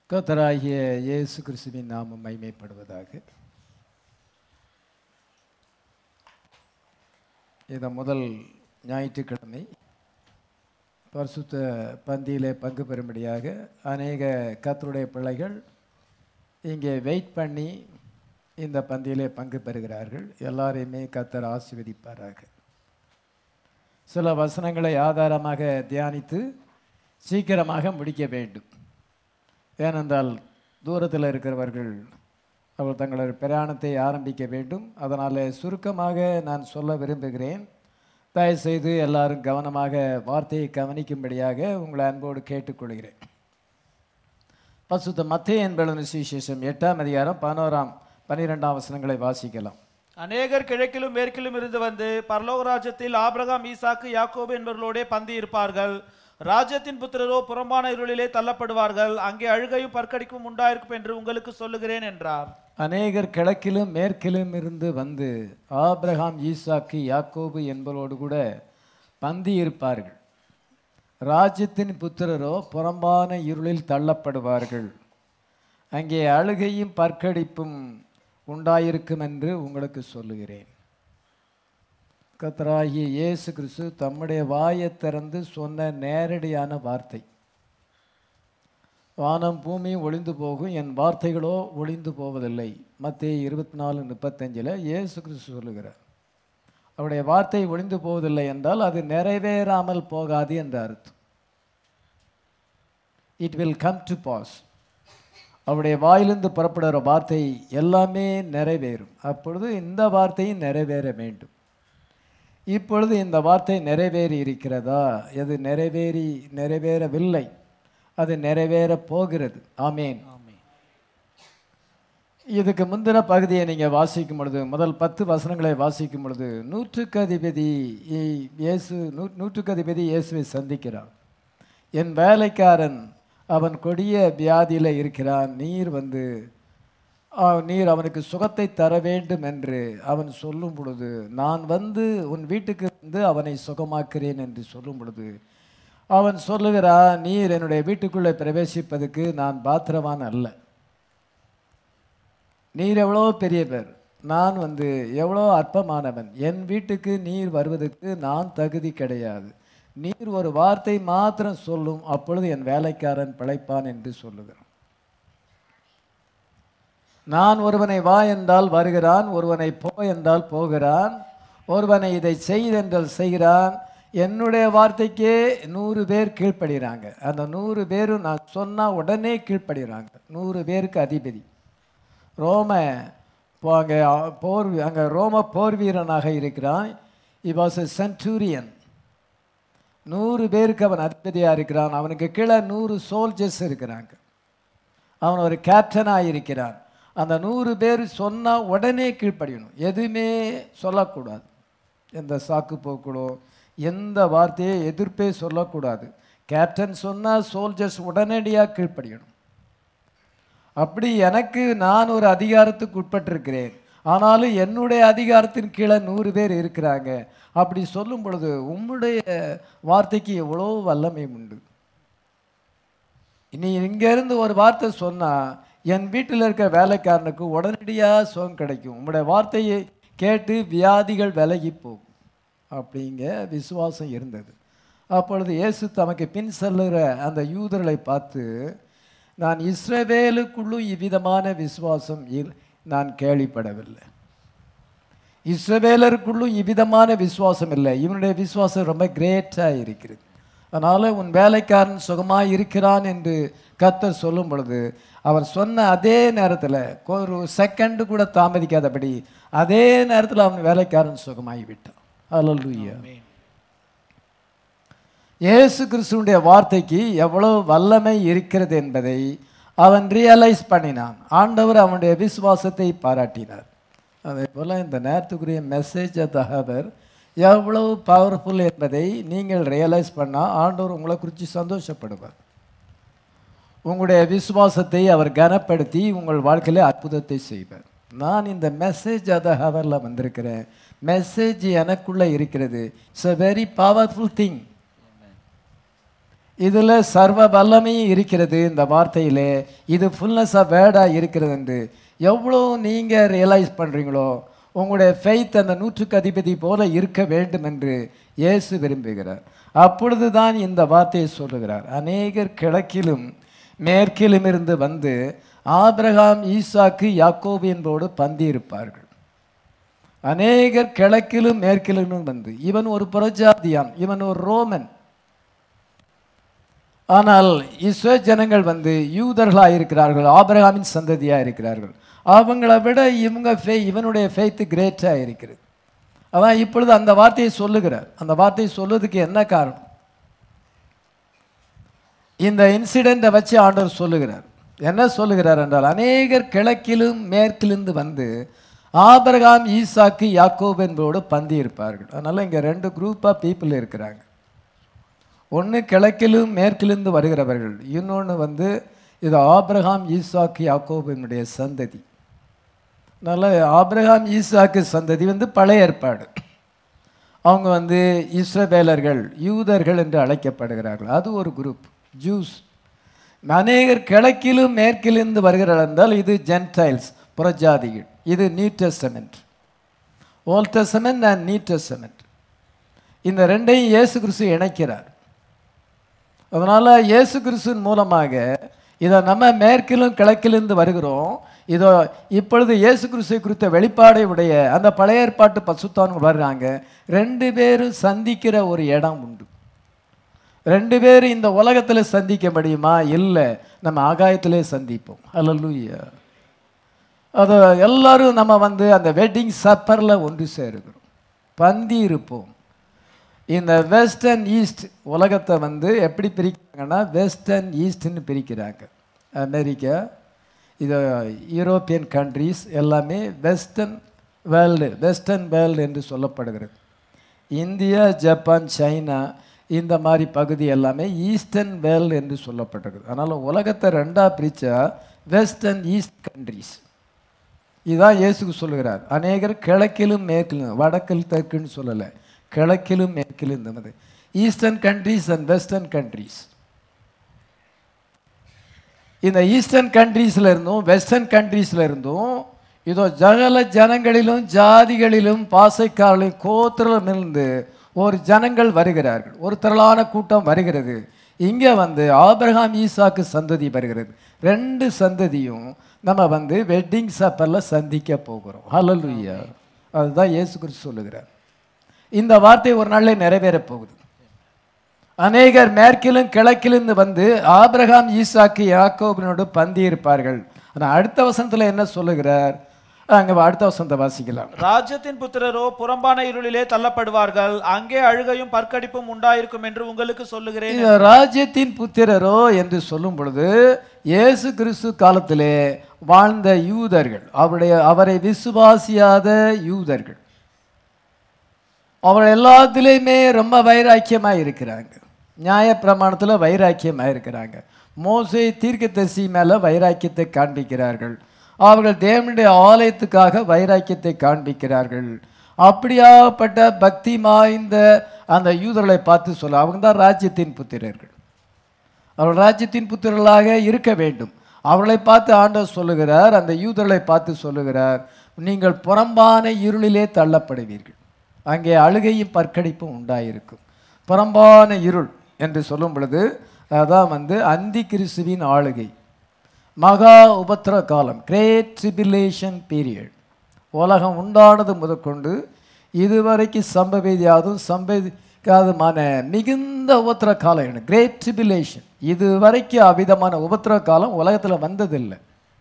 கர்த்தராகிய இயேசு கிறிஸ்துவின் நாமம் மைமைப்படுவதாக இந்த முதல் ஞாயிற்றுக்கிழமை பரிசுத்த பந்தியிலே பங்கு பெறும்படியாக அநேக கர்த்தருடைய பிள்ளைகள் இங்கே வெயிட் பண்ணி இந்த பந்தியிலே பங்கு பெறுகிறார்கள் எல்லாரையுமே கர்த்தர் ஆசீர்வதிப்பாராக சில வசனங்களை ஆதாரமாக தியானித்து சீக்கிரமாக முடிக்க வேண்டும் ஏனென்றால் தூரத்தில் இருக்கிறவர்கள் அவர்கள் தங்களது பிரயாணத்தை ஆரம்பிக்க வேண்டும் அதனால் சுருக்கமாக நான் சொல்ல விரும்புகிறேன் தயவுசெய்து எல்லாரும் கவனமாக வார்த்தையை கவனிக்கும்படியாக உங்களை அன்போடு கேட்டுக்கொள்கிறேன் பசுத்த மத்திய என்பது சுவிசேஷம் எட்டாம் அதிகாரம் பதினோராம் பன்னிரெண்டாம் வசனங்களை வாசிக்கலாம் அநேகர் கிழக்கிலும் மேற்கிலும் இருந்து வந்து பரலோக ராஜ்யத்தில் ஆபிரகாம் ஈசாக்கு யாக்கோபு என்பவர்களோடே பந்தி இருப்பார்கள் ராஜ்யத்தின் புத்திரரோ புறம்பான இருளிலே தள்ளப்படுவார்கள் அங்கே அழுகையும் பற்கடிக்கும் உண்டாயிருக்கும் என்று உங்களுக்கு சொல்லுகிறேன் என்றார் அநேகர் கிழக்கிலும் மேற்கிலும் இருந்து வந்து ஆபிரகாம் ஈசாக்கு யாக்கோபு என்பவரோடு கூட பந்தி இருப்பார்கள் ராஜ்யத்தின் புத்திரரோ புறம்பான இருளில் தள்ளப்படுவார்கள் அங்கே அழுகையும் பற்கடிப்பும் உண்டாயிருக்கும் என்று உங்களுக்கு சொல்லுகிறேன் கத்தராகிய இயேசு கிறிஸ்து தம்முடைய வாயை திறந்து சொன்ன நேரடியான வார்த்தை வானம் பூமி ஒளிந்து போகும் என் வார்த்தைகளோ ஒளிந்து போவதில்லை மத்திய இருபத்தி நாலு முப்பத்தஞ்சில் இயேசு கிறிஸ்து சொல்லுகிறார் அவருடைய வார்த்தை ஒளிந்து போவதில்லை என்றால் அது நிறைவேறாமல் போகாது என்ற அர்த்தம் it will come to pass அவருடைய வாயிலிருந்து புறப்படுகிற வார்த்தை எல்லாமே நிறைவேறும் அப்பொழுது இந்த வார்த்தையும் நிறைவேற வேண்டும் இப்பொழுது இந்த வார்த்தை நிறைவேறி இருக்கிறதா எது நிறைவேறி நிறைவேறவில்லை அது நிறைவேற போகிறது ஆமேன் இதுக்கு முந்தின பகுதியை நீங்கள் வாசிக்கும் பொழுது முதல் பத்து வசனங்களை வாசிக்கும் பொழுது நூற்றுக்கு அதிபதி இ- இயேசு நூ நூற்றுக்கு அதிபதி இயேசுவை சந்திக்கிறான் என் வேலைக்காரன் அவன் கொடிய வியாதியில் இருக்கிறான் நீர் வந்து ஆ, நீர் அவனுக்கு சுகத்தை தர வேண்டும் என்று அவன் சொல்லும் பொழுது நான் வந்து உன் வீட்டுக்கு வந்து அவனை சுகமாக்கிறேன் என்று சொல்லும் பொழுது அவன் சொல்லுகிறான் நீர் என்னுடைய வீட்டுக்குள்ளே பிரவேசிப்பதற்கு நான் பாத்திரவான் அல்ல நீர் எவ்வளோ பெரியவர் நான் வந்து எவ்வளோ அற்பமானவன் என் வீட்டுக்கு நீர் வருவதற்கு நான் தகுதி கிடையாது நீர் ஒரு வார்த்தை மாத்திரம் சொல்லும் அப்பொழுது என் வேலைக்காரன் பிழைப்பான் என்று சொல்லுகிறான் நான் ஒருவனை வா என்றால் வருகிறான் ஒருவனை போ என்றால் போகிறான் ஒருவனை இதை செய் என்றால் செய்கிறான் என்னுடைய வார்த்தைக்கே நூறு பேர் கீழ்ப்படுகிறாங்க அந்த நூறு பேரும் நான் சொன்னால் உடனே கீழ்ப்படுகிறாங்க நூறு பேருக்கு அதிபதி ரோம இப்போ அங்கே போர் அங்கே ரோம போர் வீரனாக இருக்கிறான் இ வாஸ் எ சென்டூரியன் நூறு பேருக்கு அவன் அதிபதியாக இருக்கிறான் அவனுக்கு கீழே நூறு சோல்ஜர்ஸ் இருக்கிறாங்க அவன் ஒரு கேப்டனாக இருக்கிறான் அந்த நூறு பேர் சொன்னால் உடனே கீழ்ப்படியணும் எதுவுமே சொல்லக்கூடாது எந்த சாக்கு போக்குடோ எந்த வார்த்தையை எதிர்ப்பே சொல்லக்கூடாது கேப்டன் சொன்னால் சோல்ஜர்ஸ் உடனடியாக கீழ்ப்படியணும் அப்படி எனக்கு நான் ஒரு அதிகாரத்துக்கு உட்பட்டிருக்கிறேன் ஆனாலும் என்னுடைய அதிகாரத்தின் கீழே நூறு பேர் இருக்கிறாங்க அப்படி சொல்லும் பொழுது உம்முடைய வார்த்தைக்கு எவ்வளோ வல்லமை உண்டு நீ இங்கேருந்து ஒரு வார்த்தை சொன்னால் என் வீட்டில் இருக்க வேலைக்காரனுக்கு உடனடியாக சுகம் கிடைக்கும் உம்முடைய வார்த்தையை கேட்டு வியாதிகள் விலகி போகும் அப்படிங்க விசுவாசம் இருந்தது அப்பொழுது இயேசு தமக்கு பின் செல்லுகிற அந்த யூதர்களை பார்த்து நான் இஸ்ரவேலுக்குள்ளும் இவ்விதமான விசுவாசம் இல்- நான் கேள்விப்படவில்லை இஸ்ரவேலருக்குள்ளும் இவ்விதமான விசுவாசம் இல்லை இவனுடைய விசுவாசம் ரொம்ப கிரேட்டாக இருக்கிறது அதனால் உன் வேலைக்காரன் சுகமாக இருக்கிறான் என்று கர்த்தர் சொல்லும் பொழுது அவர் சொன்ன அதே நேரத்தில் ஒரு செகண்டு கூட தாமதிக்காதபடி அதே நேரத்தில் அவன் வேலைக்காரன் சுகமாகி விட்டான் அல்லூயா இயேசு கிறிஸ்துவுடைய வார்த்தைக்கு எவ்வளவு வல்லமை இருக்கிறது என்பதை அவன் ரியலைஸ் பண்ணினான் ஆண்டவர் அவனுடைய விசுவாசத்தை பாராட்டினார் அதே போல் இந்த நேரத்துக்குரிய மெசேஜ் தகவர் எவ்வளவு பவர்ஃபுல் என்பதை நீங்கள் ரியலைஸ் பண்ணால் ஆண்டவர் உங்களை குறித்து சந்தோஷப்படுவார் உங்களுடைய விசுவாசத்தை அவர் கனப்படுத்தி உங்கள் வாழ்க்கையில அற்புதத்தை செய்வார் நான் இந்த மெசேஜ் அதை ஹவரில் வந்திருக்கிறேன் மெசேஜ் எனக்குள்ளே இருக்கிறது it's a very powerful thing இதில் சர்வ வல்லமையும் இருக்கிறது இந்த வார்த்தையிலே இது ஃபுல்னஸ் ஆஃப் வேர்டாக இருக்கிறது என்று எவ்வளோ நீங்கள் ரியலைஸ் பண்ணுறீங்களோ உங்களுடைய ஃபெய்த் அந்த நூற்றுக்கு அதிபதி போல இருக்க வேண்டும் என்று இயேசு விரும்புகிறார் அப்பொழுது தான் இந்த வார்த்தையை சொல்லுகிறார் அநேகர் கிழக்கிலும் மேற்கிலும் இருந்து வந்து ஆபிரகாம் ஈசாக்கு யாக்கோபு என்போடு பந்தி இருப்பார்கள் அநேகர் கிழக்கிலும் மேற்கிலும் வந்து இவன் ஒரு புறஜாதியான் இவன் ஒரு ரோமன் ஆனால் இஸ்ரோ ஜனங்கள் வந்து யூதர்களாக இருக்கிறார்கள் ஆபிரகாமின் சந்ததியாக இருக்கிறார்கள் அவங்கள விட இவங்க ஃபே இவனுடைய ஃபெய்த்து கிரேட்டாக இருக்கிறது அதான் இப்பொழுது அந்த வார்த்தையை சொல்லுகிறார் அந்த வார்த்தையை சொல்வதுக்கு என்ன காரணம் இந்த இன்சிடெண்ட்டை வச்சு ஆண்டவர் சொல்லுகிறார் என்ன சொல்லுகிறார் என்றால் அநேகர் கிழக்கிலும் மேற்கிலிருந்து வந்து ஆபிரகாம் ஈசாக்கு யாக்கோபு என்பதோடு பந்தி இருப்பார்கள் அதனால் இங்கே ரெண்டு குரூப் ஆஃப் பீப்புள் இருக்கிறாங்க ஒன்று கிழக்கிலும் மேற்கிலிருந்து வருகிறவர்கள் இன்னொன்று வந்து இது ஆபிரகாம் ஈசாக்கு யாக்கோபினுடைய சந்ததி அதனால் ஆபிரகாம் ஈசாக்கு சந்ததி வந்து பழைய ஏற்பாடு அவங்க வந்து இஸ்ரவேலர்கள் யூதர்கள் என்று அழைக்கப்படுகிறார்கள் அது ஒரு குரூப் ஜூஸ் அநேகர் கிழக்கிலும் மேற்கிலிருந்து வருகிறார்கள் என்றால் இது ஜென்டைல்ஸ் புறஜாதிகள் இது new testament old testament and new testament இந்த ரெண்டையும் இயேசு கிறிஸ்து இணைக்கிறார் அதனால் இயேசு கிறிஸ்துவின் மூலமாக இதை நம்ம மேற்கிலும் கிழக்கிலிருந்து வருகிறோம் இதோ இப்பொழுது இயேசு கிறிஸ்துவை குறித்த வெளிப்பாடை உடைய அந்த பழைய ஏற்பாட்டு பசுத்தானுங்க வர்றாங்க ரெண்டு பேரும் சந்திக்கிற ஒரு இடம் உண்டு ரெண்டு பேரும் இந்த உலகத்தில் சந்திக்க முடியுமா இல்லை நம்ம ஆகாயத்திலே சந்திப்போம் அல்லூயா அது எல்லாரும் நம்ம வந்து அந்த வெட்டிங் சப்பரில் ஒன்று சேருகிறோம் பந்தி இருப்போம் இந்த வெஸ்ட் அண்ட் ஈஸ்ட் உலகத்தை வந்து எப்படி பிரிக்கிறாங்கன்னா வெஸ்ட் அண்ட் ஈஸ்ட்னு பிரிக்கிறாங்க அமெரிக்கா இது யூரோப்பியன் கண்ட்ரீஸ் எல்லாமே வெஸ்டர்ன் வேர்ல்டு வெஸ்டர்ன் வேர்ல்டு என்று சொல்லப்படுகிறது இந்தியா ஜப்பான் சைனா இந்த மாதிரி பகுதி எல்லாமே ஈஸ்டர்ன் வேர்ல்டு என்று சொல்லப்பட்டிருக்குது அதனால் உலகத்தை ரெண்டாக பிரித்தா வெஸ்ட் அண்ட் ஈஸ்ட் கண்ட்ரீஸ் இதுதான் இயேசுக்கு சொல்லுகிறார் அநேகர் கிழக்கிலும் மேற்கிலும் வடக்கில் தெற்குன்னு சொல்லலை கிழக்கிலும் மேற்கிலும் இந்த மாதிரி eastern countries and western countries இந்த ஈஸ்டர்ன் கண்ட்ரீஸில் இருந்தும் வெஸ்டர்ன் கண்ட்ரீஸில் இருந்தும் இதோ ஜகல ஜனங்களிலும் ஜாதிகளிலும் பாசைக்காரர்களின் கோத்திரமிருந்து ஒரு ஜனங்கள் வருகிறார்கள் ஒரு திரளான கூட்டம் வருகிறது இங்கே வந்து ஆபிரகாம் ஈசாக்கு சந்ததி வருகிறது ரெண்டு சந்ததியும் நம்ம வந்து வெட்டிங் சப்பரில் சந்திக்க போகிறோம் ஹalleluya அதுதான் இயேசு கிறிஸ்து சொல்லுகிறார் இந்த வார்த்தை ஒரு நாளில் நிறைவேறப் போகுது அநேகர் மேற்கிலும் கிழக்கிலிருந்து வந்து ஆபிரகாம் ஈசாக்கு யாக்கோபினோடு பந்தி இருப்பார்கள் ஆனால் அடுத்த வசனத்தில் என்ன சொல்லுகிறார் அங்கே அடுத்த வசனத்தை வாசிக்கலாம் ராஜ்யத்தின் புத்திரரோ புறம்பான இருளிலே தள்ளப்படுவார்கள் அங்கே அழுகையும் பற்கடிப்பும் உண்டாயிருக்கும் என்று உங்களுக்கு சொல்லுகிறேன் இந்த ராஜ்யத்தின் புத்திரரோ என்று சொல்லும் பொழுது இயேசு கிறிஸ்து காலத்திலே வாழ்ந்த யூதர்கள் அவருடைய அவரை விசுவாசியாத யூதர்கள் அவர்கள் எல்லாத்துலேயுமே ரொம்ப வைராக்கியமாக இருக்கிறாங்க நியாயப்பிரமாணத்தில் வைராக்கியமாக இருக்கிறாங்க மோசே தீர்க்கதரிசி மேலே வைராக்கியத்தை காண்பிக்கிறார்கள் அவர்கள் தேவனுடைய ஆலயத்துக்காக வைராக்கியத்தை காண்பிக்கிறார்கள் அப்படியாப்பட்ட பக்தி வாய்ந்த அந்த யூதர்களை பார்த்து சொல்ல அவங்க தான் ராஜ்யத்தின் புத்திரர்கள் அவர்கள் ராஜ்யத்தின் புத்திரர்களாக இருக்க வேண்டும் அவர்களை பார்த்து ஆண்டவர் சொல்லுகிறார் அந்த யூதர்களை பார்த்து சொல்லுகிறார் நீங்கள் புறம்பான இருளிலே தள்ளப்படுவீர்கள் அங்கே அழுகையும் பற்கடிப்பும் உண்டாயிருக்கும் புறம்பான இருள் என்று சொல்லும் பொழுது அதான் வந்து அந்தி கிறிஸ்துவின் ஆளுகை மகா உபத்திர காலம் கிரேட் ட்ரிபிலேஷன் பீரியட் உலகம் உண்டானது முதற்கொண்டு இதுவரைக்கும் சம்பவியாதும் சம்பவிக்காதுமான மிகுந்த உபத்திர காலம் கிரேட் ட்ரிபிலேஷன் இது வரைக்கும் அவ்விதமான உபத்திர காலம் உலகத்தில் வந்ததில்லை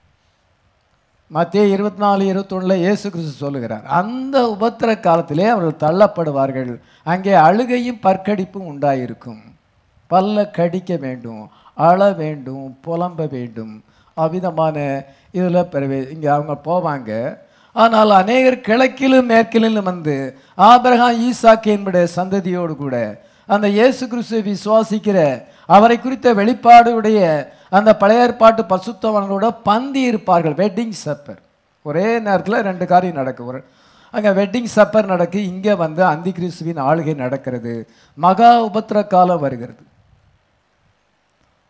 மத்திய இருபத்தி நாலு இருபத்தொன்னில் இயேசு கிறிஸ்து சொல்லுகிறார் அந்த உபத்திர காலத்திலே அவர்கள் தள்ளப்படுவார்கள் அங்கே அழுகையும் பற்கடிப்பும் உண்டாயிருக்கும் பல்ல கடிக்க வேண்டும் அழ வேண்டும் புலம்ப வேண்டும் அவ்விதமான இதில் பிறவே இங்கே அவங்க போவாங்க ஆனால் அநேகர் கிழக்கிலும் மேற்கிலும் வந்து ஆபிரகாம் ஈசாக்கு என்புடைய சந்ததியோடு கூட அந்த இயேசு கிறிஸ்துவை விசுவாசிக்கிற அவரை குறித்த வெளிப்பாடுடைய அந்த பழைய ஏற்பாட்டு பசுத்தவங்களோட பந்தி இருப்பார்கள் வெட்டிங் சப்பர் ஒரே நேரத்தில் ரெண்டு காரியம் நடக்கும் ஒரு அங்கே வெட்டிங் சப்பர் நடக்கு இங்கே வந்து அந்தி கிறிஸ்துவின் ஆளுகை நடக்கிறது மகா உபத்திர காலம் வருகிறது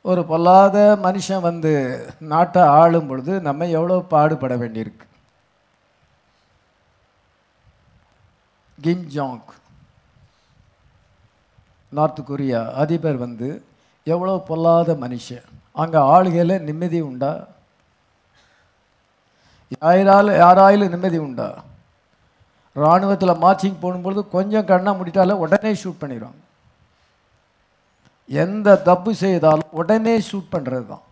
ஒரு பொல்லாத மனுஷன் வந்து நாட்டை ஆளும் பொழுது நம்ம எவ்வளோ பாடுபட வேண்டியிருக்கு கிம் ஜாங் நார்த் கொரியா அதிபர் வந்து எவ்வளோ பொல்லாத மனுஷன் அங்கே ஆளுகையில் நிம்மதி உண்டா யாரால் யாராயிலும் நிம்மதி உண்டா இராணுவத்தில் மார்ச்சிங் போகும்பொழுது கொஞ்சம் கண்ணா முடிட்டால உடனே ஷூட் பண்ணிடுவாங்க எந்த தப்பு செய்தாலும் உடனே ஷூட் பண்ணுறது தான்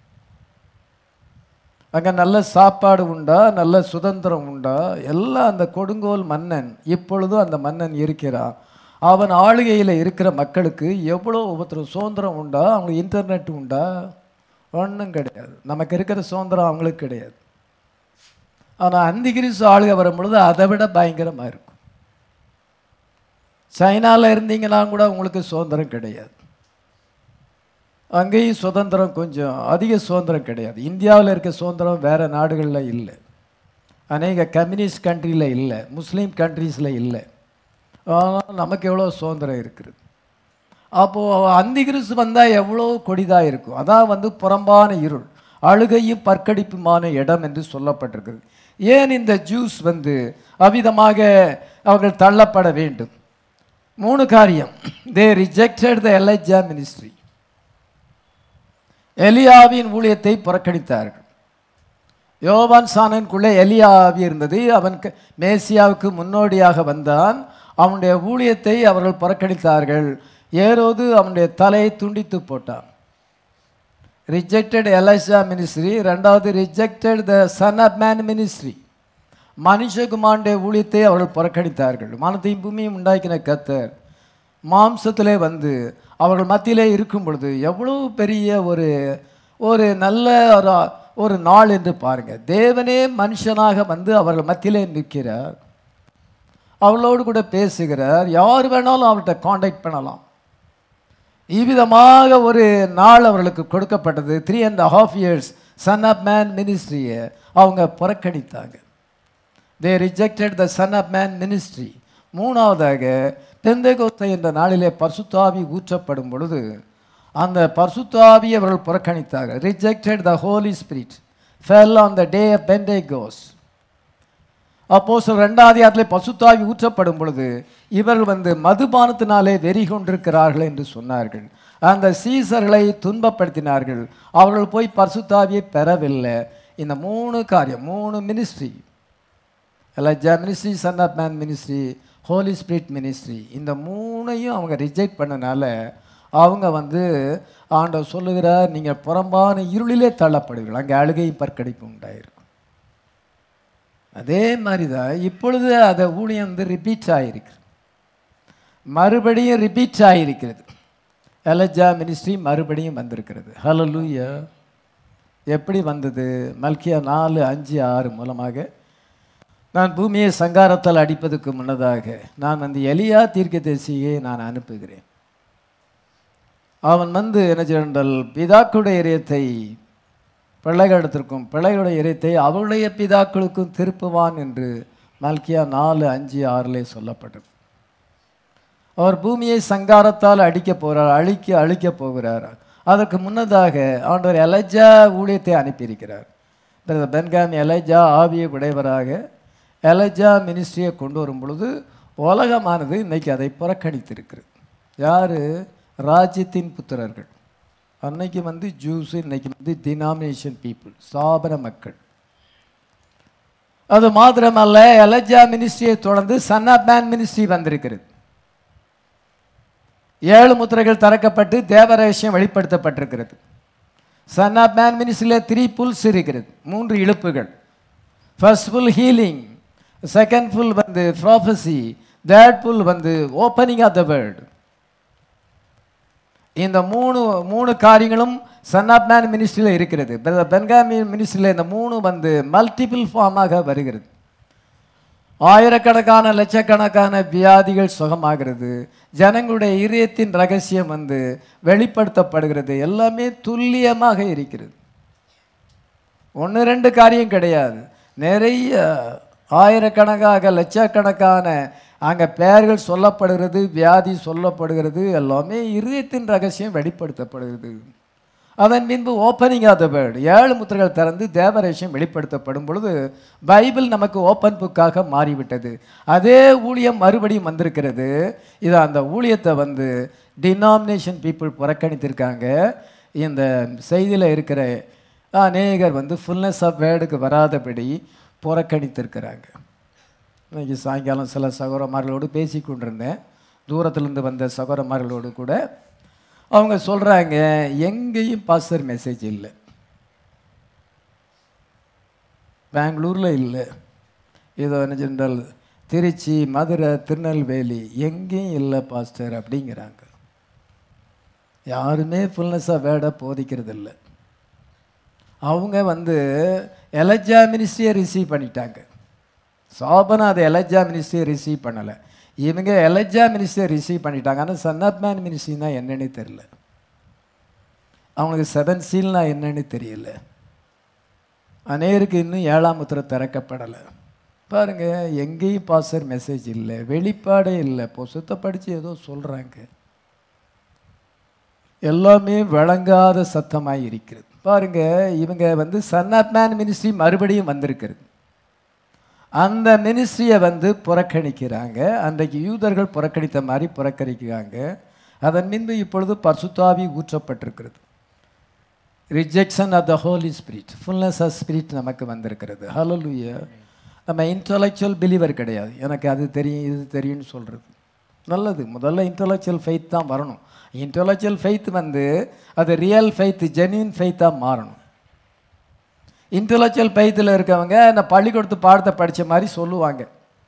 அங்கே நல்ல சாப்பாடு உண்டா நல்ல சுதந்திரம் உண்டா எல்லாம் அந்த கொடுங்கோல் மன்னன் இப்பொழுதும் அந்த மன்னன் இருக்கிறான் அவன் ஆளுகையில் இருக்கிற மக்களுக்கு எவ்வளோ ஒவ்வொருத்தர் சுதந்திரம் உண்டா அவங்களுக்கு இன்டர்நெட் உண்டா ஒன்றும் கிடையாது நமக்கு இருக்கிற சுதந்திரம் அவங்களுக்கு கிடையாது ஆனால் அந்திகிரிசு ஆளுகை வரும் பொழுது அதை விட பயங்கரமாக இருக்கும் சைனாவில் இருந்தீங்கன்னா கூட உங்களுக்கு சுதந்திரம் கிடையாது அங்கேயும் சுதந்திரம் கொஞ்சம் அதிக சுதந்திரம் கிடையாது இந்தியாவில் இருக்க சுதந்திரம் வேறு நாடுகளில் இல்லை அநேக கம்யூனிஸ்ட் கண்ட்ரியில் இல்லை முஸ்லீம் கண்ட்ரீஸில் இல்லை ஆனால் நமக்கு எவ்வளோ சுதந்திரம் இருக்குது அப்போது அந்திகிறிஸ்து வந்தால் எவ்வளோ கொடிதாக இருக்கும் அதான் வந்து புறம்பான இருள் அழுகையும் பற்கடிப்புமான இடம் என்று சொல்லப்பட்டிருக்கிறது ஏன் இந்த ஜூஸ் வந்து அவ்விதமாக அவர்கள் தள்ளப்பட வேண்டும் மூணு காரியம் they rejected the Elijah ministry எலியாவின் ஊழியத்தை புறக்கணித்தார்கள் யோவான் சானனுக்குள்ளே எலியாவி இருந்தது அவன் க- மேசியாவுக்கு முன்னோடியாக வந்தான் அவனுடைய ஊழியத்தை அவர்கள் புறக்கணித்தார்கள் ஏரோது அவனுடைய தலையை துண்டித்து போட்டான் ரிஜெக்டட் எலைசா மினிஸ்ட்ரி ரெண்டாவது rejected the son of man ministry மனுஷகுமாருடைய ஊழியத்தை அவர்கள் புறக்கணித்தார்கள் வானத்தையும் பூமியும் உண்டாக்கின கத்தர் மாம்சத்திலே வந்து அவர்கள் மத்தியிலே இருக்கும் பொழுது எவ்வளவு பெரிய ஒரு ஒரு நல்ல ஒரு ஒரு நாள் என்று பாருங்க தேவனே மனுஷனாக வந்து அவர்கள் மத்தியிலே நிற்கிறார் அவளோடு கூட பேசுகிறார் யார் வேணாலும் அவர்கிட்ட காண்டாக்ட் பண்ணலாம் இவ்விதமாக ஒரு நாள் அவர்களுக்கு கொடுக்கப்பட்டது three and half years son of man மினிஸ்ட்ரியை அவங்க புறக்கணித்தாங்க they rejected the son of man ministry மூணாவதாக பெந்தகோஸ்தை என்ற நாளிலே பரிசுத்தாவி ஊற்றப்படும் பொழுது அந்த பரிசுத்தாவி அவர்கள் புறக்கணித்தார்கள் rejected the holy spirit fell on the day of Pentecost அப்போ சில ரெண்டாவது அதில் பசுத்தாவி ஊற்றப்படும் பொழுது இவர்கள் வந்து மதுபானத்தினாலே வெறி கொண்டிருக்கிறார்கள் என்று சொன்னார்கள் அந்த சீசர்களை துன்பப்படுத்தினார்கள் அவர்கள் போய் பரிசுத்தாவியை பெறவில்லை இந்த மூணு காரியம் மூணு ministry Elijah ministry son of man ministry holy spirit ministry இந்த மூணையும் அவங்க ரிஜெக்ட் பண்ணனால அவங்க வந்து ஆண்டவர் சொல்லுகிறார் நீங்கள் புறம்பான இருளிலே தள்ளப்படுவீர்கள் அங்கே அழுகையும் பற்கடிப்பு உண்டாயிருக்கும் அதே மாதிரி தான் இப்பொழுது அதை ஊழியம் வந்து ரிப்பீட் ஆகிருக்கு மறுபடியும் ரிப்பீட் ஆகியிருக்கிறது எலஜா மினிஸ்ட்ரி மறுபடியும் வந்திருக்கிறது ஹலலூயா எப்படி வந்தது மல்கியா நாலு அஞ்சு ஆறு மூலமாக நான் பூமியை சங்காரத்தால் அடிப்பதற்கு முன்னதாக நான் வந்து எலியா தீர்க்கதரிசியை நான் அனுப்புகிறேன் அவன் வந்து என்ன செய்தால் பிதாக்களுடைய இதயத்தை பிள்ளைகளிடத்திற்கும் பிள்ளைகளுடைய இதயத்தை அவருடைய பிதாக்களுக்கும் திருப்புவான் என்று மல்கியா நாலு அஞ்சு ஆறிலே சொல்லப்பட்டது அவர் பூமியை சங்காரத்தால் அடிக்க போகிறார் அழிக்க அழிக்க போகிறார் அதற்கு முன்னதாக ஆண்டவர் எலஜா ஊழியத்தை அனுப்பியிருக்கிறார் பிரதர் பென்காமி எலஜா ஆவியை உடையவராக எலஜா மினிஸ்ட்ரியை கொண்டு வரும் பொழுது உலகமானது இன்னைக்கு அதை புறக்கணித்திருக்கிறது யார் ராஜ்யத்தின் புத்திரர்கள் அன்னைக்கு வந்து ஜூஸ் இன்னைக்கு வந்து டினாமினேஷன் பீப்புள் சாபன மக்கள் அது மாத்திரமல்ல எலஜா மினிஸ்ட்ரியை தொடர்ந்து சன் ஆஃப் மேன் மினிஸ்ட்ரி வந்திருக்கிறது ஏழு முத்திரைகள் திறக்கப்பட்டு தேவ ரகசியம் வெளிப்படுத்தப்பட்டிருக்கிறது சன் ஆஃப் மேன் மினிஸ்ட்ரியில் த்ரீ புல்ஸ் இருக்கிறது மூன்று இழுப்புகள் first pull healing second pull வந்து ப்ராஃபஸி தேர்ட் புல் வந்து ஓப்பனிங் ஆஃப் த வேர்ல்டு இந்த மூணு மூணு காரியங்களும் சன் ஆஃப் மேன் மினிஸ்ட்ரியில் இருக்கிறது பென்காமி மினிஸ்ட்ரியில் இந்த மூணு வந்து மல்டிபிள் ஃபார்மாக வருகிறது ஆயிரக்கணக்கான லட்சக்கணக்கான வியாதிகள் சுகமாகிறது ஜனங்களுடைய இதயத்தின் ரகசியம் வந்து வெளிப்படுத்தப்படுகிறது எல்லாமே துல்லியமாக இருக்கிறது ஒன்று ரெண்டு காரியம் கிடையாது நிறைய ஆயிரக்கணக்காக லட்சக்கணக்கான அங்கே பெயர்கள் சொல்லப்படுகிறது வியாதி சொல்லப்படுகிறது எல்லாமே இதயத்தின் ரகசியம் வெளிப்படுத்தப்படுகிறது அதன் பின்பு ஓப்பனிங் ஆஃப் த வேர்டு ஏழு முத்திரைகள் திறந்து தேவரேஷம் வெளிப்படுத்தப்படும் பொழுது பைபிள் நமக்கு ஓப்பன் புக்காக மாறிவிட்டது அதே ஊழியம் மறுபடியும் வந்திருக்கிறது இது அந்த ஊழியத்தை வந்து டினாமினேஷன் பீப்புள் புறக்கணித்திருக்காங்க இந்த செய்தியில் இருக்கிற அநேகர் வந்து ஃபுல்னஸ் ஆஃப் வேர்டுக்கு வராதபடி புறக்கணித்திருக்கிறாங்க இன்னைக்கு சாயங்காலம் சில சகோதரமார்களோடு பேசி கொண்டிருந்தேன் தூரத்திலிருந்து வந்த சகோதரமார்களோடு கூட அவங்க சொல்கிறாங்க எங்கேயும் பாஸ்டர் மெசேஜ் இல்லை பெங்களூரில் இல்லை இதோ என்ன சொன்னால் திருச்சி மதுரை திருநெல்வேலி எங்கேயும் இல்லை பாஸ்டர் அப்படிங்கிறாங்க யாருமே ஃபுல்னஸாக வேர்டை போதிக்கிறது இல்லை அவங்க வந்து எலஜா மினிஸ்ட்ரியை ரிசீவ் பண்ணிட்டாங்க சாபனா அதை எலஜா மினிஸ்ட்ரியை ரிசீவ் பண்ணலை இவங்க எலஜா மினிஸ்ட்ரியை ரிசீவ் பண்ணிட்டாங்க ஆனால் சன் ஆஃப் மேன் மினிஸ்ட்ரினா என்னன்னு தெரியல அவங்களுக்கு செவன் சீல்னா என்னன்னு தெரியல அநேருக்கு இன்னும் ஏழாம் முத்திரை திறக்கப்படலை பாருங்க எங்கேயும் பாசர் மெசேஜ் இல்லை வெளிப்பாடே இல்லை பொசுத்தை படித்து ஏதோ சொல்கிறாங்க எல்லாமே வழங்காத சத்தமாய் இருக்கிறது பாருங்க இவங்க வந்து சன் ஆஃப் மேன் மினிஸ்ட்ரி மறுபடியும் வந்திருக்கிறது அந்த மினிஸ்ட்ரியை வந்து புறக்கணிக்கிறாங்க அன்றைக்கு யூதர்கள் புறக்கணித்த மாதிரி புறக்கணிக்கிறாங்க அதன் பின்பு இப்பொழுது பர்சுத்தாவி ஊற்றப்பட்டிருக்கிறது rejection of the holy spirit fullness of spirit நமக்கு வந்திருக்கிறது ஹalleluya நம்ம இன்டலெக்சுவல் பிலீவர் கிடையாது எனக்கு அது தெரியும் இது தெரியும்னு சொல்கிறது நல்லது முதல்ல இன்டலெக்சுவல் ஃபெய்த் தான் வரணும் இன்டலெக்சுவல் ஃபெய்த் வந்து அது ரியல் ஃபெய்த் ஜென்யூன் ஃபெய்த்தாக மாறணும் இன்டலெக்சுவல் ஃபெய்த்தில் இருக்கவங்க நான் பள்ளிக்கூடத்து பாடத்தை படித்த மாதிரி சொல்லுவாங்க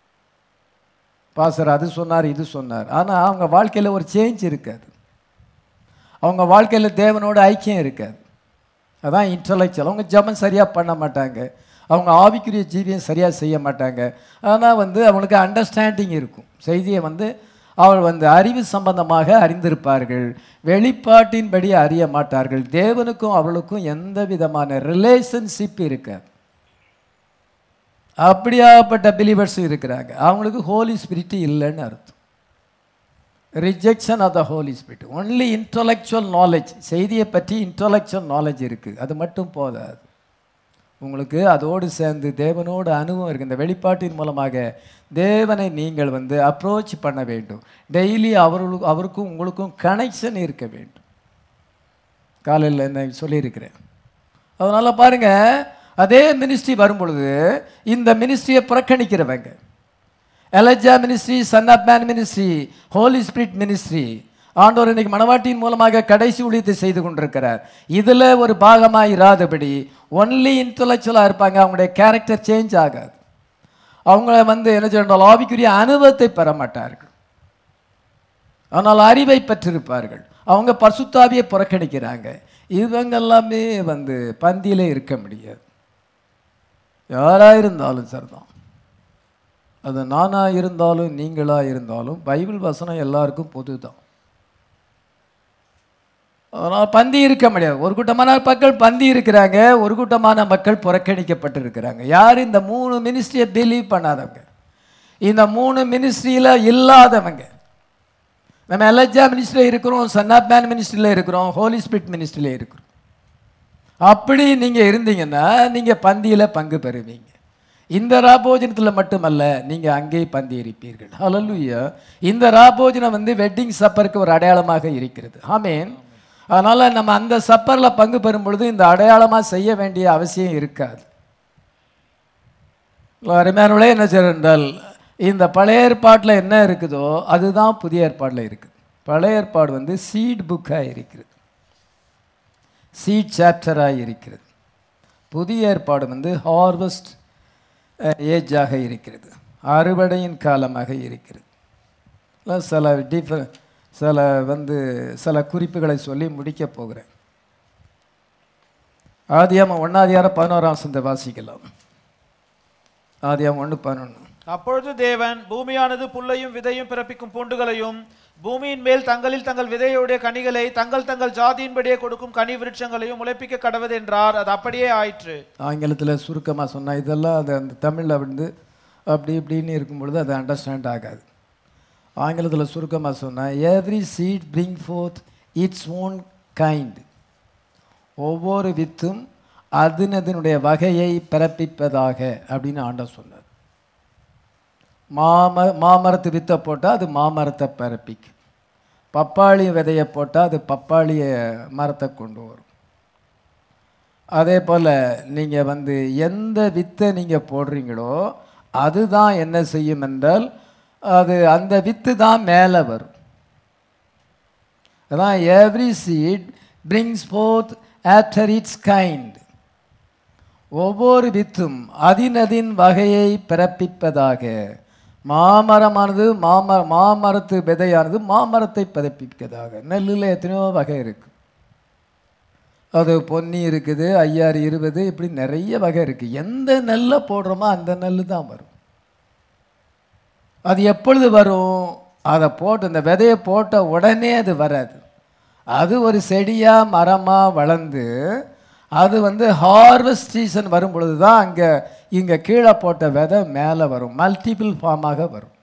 பாசர் அது சொன்னார் இது சொன்னார் ஆனால் அவங்க வாழ்க்கையில் ஒரு சேஞ்ச் இருக்காது அவங்க வாழ்க்கையில் தேவனோட ஐக்கியம் இருக்காது அதான் இன்டலெக்சுவல் அவங்க ஜெபம் சரியாக பண்ண மாட்டாங்க அவங்க ஆவிக்குரிய ஜீவியம் சரியாக செய்ய மாட்டாங்க ஆனால் வந்து அவங்களுக்கு அண்டர்ஸ்டாண்டிங் இருக்கும் செய்தியை வந்து அவள் வந்து அறிவு சம்பந்தமாக அறிந்திருப்பார்கள் வெளிப்பாட்டின்படி அறிய மாட்டார்கள் தேவனுக்கும் அவளுக்கும் எந்த விதமான ரிலேஷன்ஷிப் இருக்காது அப்படியாப்பட்ட பிலீவர்ஸ் இருக்கிறாங்க அவங்களுக்கு ஹோலி ஸ்பிரிட் இல்லைன்னு அர்த்தம் rejection of the holy spirit only intellectual knowledge செய்தியை பற்றி இன்டலெக்சுவல் நாலேஜ் இருக்குது அது மட்டும் போதாது உங்களுக்கு அதோடு சேர்ந்து தேவனோட அனுபவம் இருக்குது இந்த வெளிப்பாட்டின் மூலமாக தேவனை நீங்கள் வந்து அப்ரோச் பண்ண வேண்டும் டெய்லி அவர்களுக்கு அவருக்கும் உங்களுக்கும் கனெக்ஷன் இருக்க வேண்டும் காலையில் என்ன சொல்லியிருக்கிறேன் அதனால் பாருங்கள் அதே மினிஸ்ட்ரி வரும் பொழுது இந்த மினிஸ்ட்ரியை புறக்கணிக்கிறவங்க Elijah ministry son of man ministry holy spirit ministry ஆண்டவர் இன்னைக்கு மணவாட்டியின் மூலமாக கடைசி ஊழியத்தை செய்து கொண்டிருக்கிறார் இதில் ஒரு பாகமாக இராதபடி ஒன்லி இன்டலெக்சுவலாக இருப்பாங்க அவங்களுடைய கேரக்டர் சேஞ்ச் ஆகாது அவங்கள வந்து என்ன சொன்னால் ஆவிக்குரிய அனுபவத்தை பெற மாட்டார்கள் ஆனால் அறிவை பெற்றிருப்பார்கள் அவங்க பரிசுத்தாவியை புறக்கணிக்கிறாங்க இவங்க எல்லாமே வந்து பந்தியிலே இருக்க முடியாது யாராக இருந்தாலும் சரிதான் அது நானாக இருந்தாலும் நீங்களாக இருந்தாலும் பைபிள் வசனம் எல்லாருக்கும் பொது தான் அதனால் பந்தி இருக்க முடியாது ஒரு கூட்டமான மக்கள் பந்தி இருக்கிறாங்க ஒரு கூட்டமான மக்கள் புறக்கணிக்கப்பட்டு இருக்கிறாங்க யார் இந்த மூணு மினிஸ்ட்ரியை பிலீவ் பண்ணாதவங்க இந்த மூணு மினிஸ்ட்ரியில் இல்லாதவங்க நம்ம எலஜா மினிஸ்ட்ரியில் இருக்கிறோம் சன் ஆஃப் மேன் மினிஸ்ட்ரியில் இருக்கிறோம் ஹோலி ஸ்பிரிட் மினிஸ்ட்ரியில் இருக்கிறோம் அப்படி நீங்கள் இருந்தீங்கன்னா நீங்கள் பந்தியில் பங்கு பெறுவீங்க இந்த ராபோஜனத்தில் மட்டுமல்ல நீங்கள் அங்கே பந்தி இருப்பீர்கள் ஹalleluya இந்த ராபோஜனம் வந்து வெட்டிங் சப்பருக்கு ஒரு அடையாளமாக இருக்கிறது ஆமேன் அதனால் நம்ம அந்த சப்பரில் பங்கு பெறும் பொழுது இந்த அடையாளமாக செய்ய வேண்டிய அவசியம் இருக்காது அருமையானவளே என்ன செய்ய என்றால் இந்த பழைய ஏற்பாட்டில் என்ன இருக்குதோ அதுதான் புதிய ஏற்பாட்டில் இருக்குது பழைய ஏற்பாடு வந்து சீட் புக்காக இருக்கிறது சீட் சாப்டராக இருக்கிறது புதிய ஏற்பாடு வந்து ஹார்வெஸ்ட் ஏஜாக இருக்கிறது அறுவடையின் காலமாக இருக்கிறது இல்ல சில டிஃப சில வந்து சில குறிப்புகளை சொல்லி முடிக்க போகிறேன் ஆதியாம ஒன்னாதியாரம் பதினோராம் சந்தை வாசிக்கலாம் ஆதியாம ஒன்று பதினொன்று அப்பொழுது தேவன் பூமியானது புல்லையும் விதையும் பிறப்பிக்கும் பூண்டுகளையும் பூமியின் மேல் தங்களில் தங்கள் விதையுடைய கனிகளை தங்கள் தங்கள் ஜாதியின்படியே கொடுக்கும் கனி விருட்சங்களையும் முளைப்பிக்க கடவது என்றார் அது அப்படியே ஆயிற்று ஆங்கிலத்தில் சுருக்கமாக சொன்னால் இதெல்லாம் அது அந்த தமிழில் வந்து அப்படி இப்படின்னு இருக்கும் பொழுது அது அண்டர்ஸ்டாண்ட் ஆகாது ஆங்கிலத்தில் சுருக்கமாக சொன்னால் every seed bring forth its own kind ஒவ்வொரு வித்தும் அதனதனுடைய வகையை பிறப்பிப்பதாக அப்படின்னு ஆண்டவர் சொன்னார் மாம மாமரத்து வித்தை போட்டால் அது மாமரத்தை பிறப்பிக்கும் பப்பாளி விதையை போட்டால் அது பப்பாளிய மரத்தை கொண்டு வரும் அதே போல் நீங்கள் வந்து எந்த வித்தை நீங்கள் போடுறீங்களோ அதுதான் என்ன செய்யும் என்றால் அது அந்த வித்து தான் மேலே வரும் அதான் every seed brings forth after its kind ஒவ்வொரு வித்தும் அதினதின் வகையை பிறப்பிப்பதாக மாமரமானது மாமர மாமரத்து விதையானது மாமரத்தை பிறப்பிப்பதாக நெல்லில் எத்தனையோ வகை இருக்கு அது பொன்னி இருக்குது ஐயாறு இருபது இப்படி நிறைய வகை இருக்குது எந்த நெல்லை போடுறோமோ அந்த நெல் தான் வரும் அது எப்பொழுது வரும் அதை போட்டு இந்த விதையை போட்ட உடனே அது வராது அது ஒரு செடியாக மரமாக வளர்ந்து அது வந்து ஹார்வெஸ்ட் சீசன் வரும் பொழுது தான் அங்கே இங்கே கீழே போட்ட விதை மேலே வரும் மல்டிபிள் ஃபார்மாக வரும்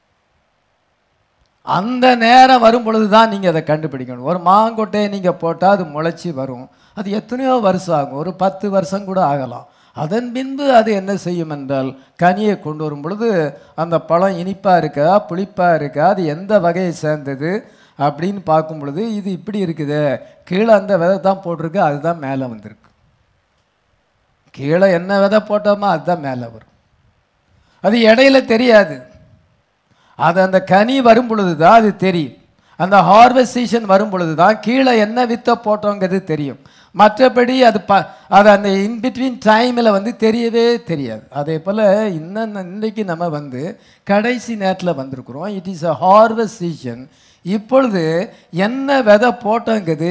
அந்த நேரம் வரும் பொழுது தான் நீங்கள் அதை கண்டுபிடிக்கணும் ஒரு மாங்கொட்டையை நீங்கள் போட்டால் அது முளைச்சி வரும் அது எத்தனையோ வருஷம் ஆகும் ஒரு பத்து வருஷம் கூட ஆகலாம் அதன் பின்பு அது என்ன செய்யும் என்றால் கனியை கொண்டு வரும் பொழுது அந்த பழம் இனிப்பாக இருக்கா புளிப்பாக இருக்கா அது எந்த வகையை சேர்ந்தது அப்படின்னு பார்க்கும் பொழுது இது இப்படி இருக்குது கீழே அந்த விதை தான் போட்டிருக்கு அதுதான் மேலே வந்திருக்கு கீழே என்ன விதை போட்டோமோ அதுதான் மேலே வரும் அது இடையில தெரியாது அது அந்த கனி வரும் பொழுது தான் அது தெரியும் அந்த ஹார்வெஸ்ட் சீசன் வரும் பொழுது தான் கீழே என்ன வித்தை போட்டோங்கிறது தெரியும் மற்றபடி அது ப அது அந்த இன்பிட்வீன் டைமில் வந்து தெரியவே தெரியாது அதே போல் இன்னும் இன்னைக்கு நம்ம வந்து கடைசி நேரத்தில் வந்திருக்கிறோம் it is a harvest season இப்பொழுது என்ன விதை போட்டோங்கிறது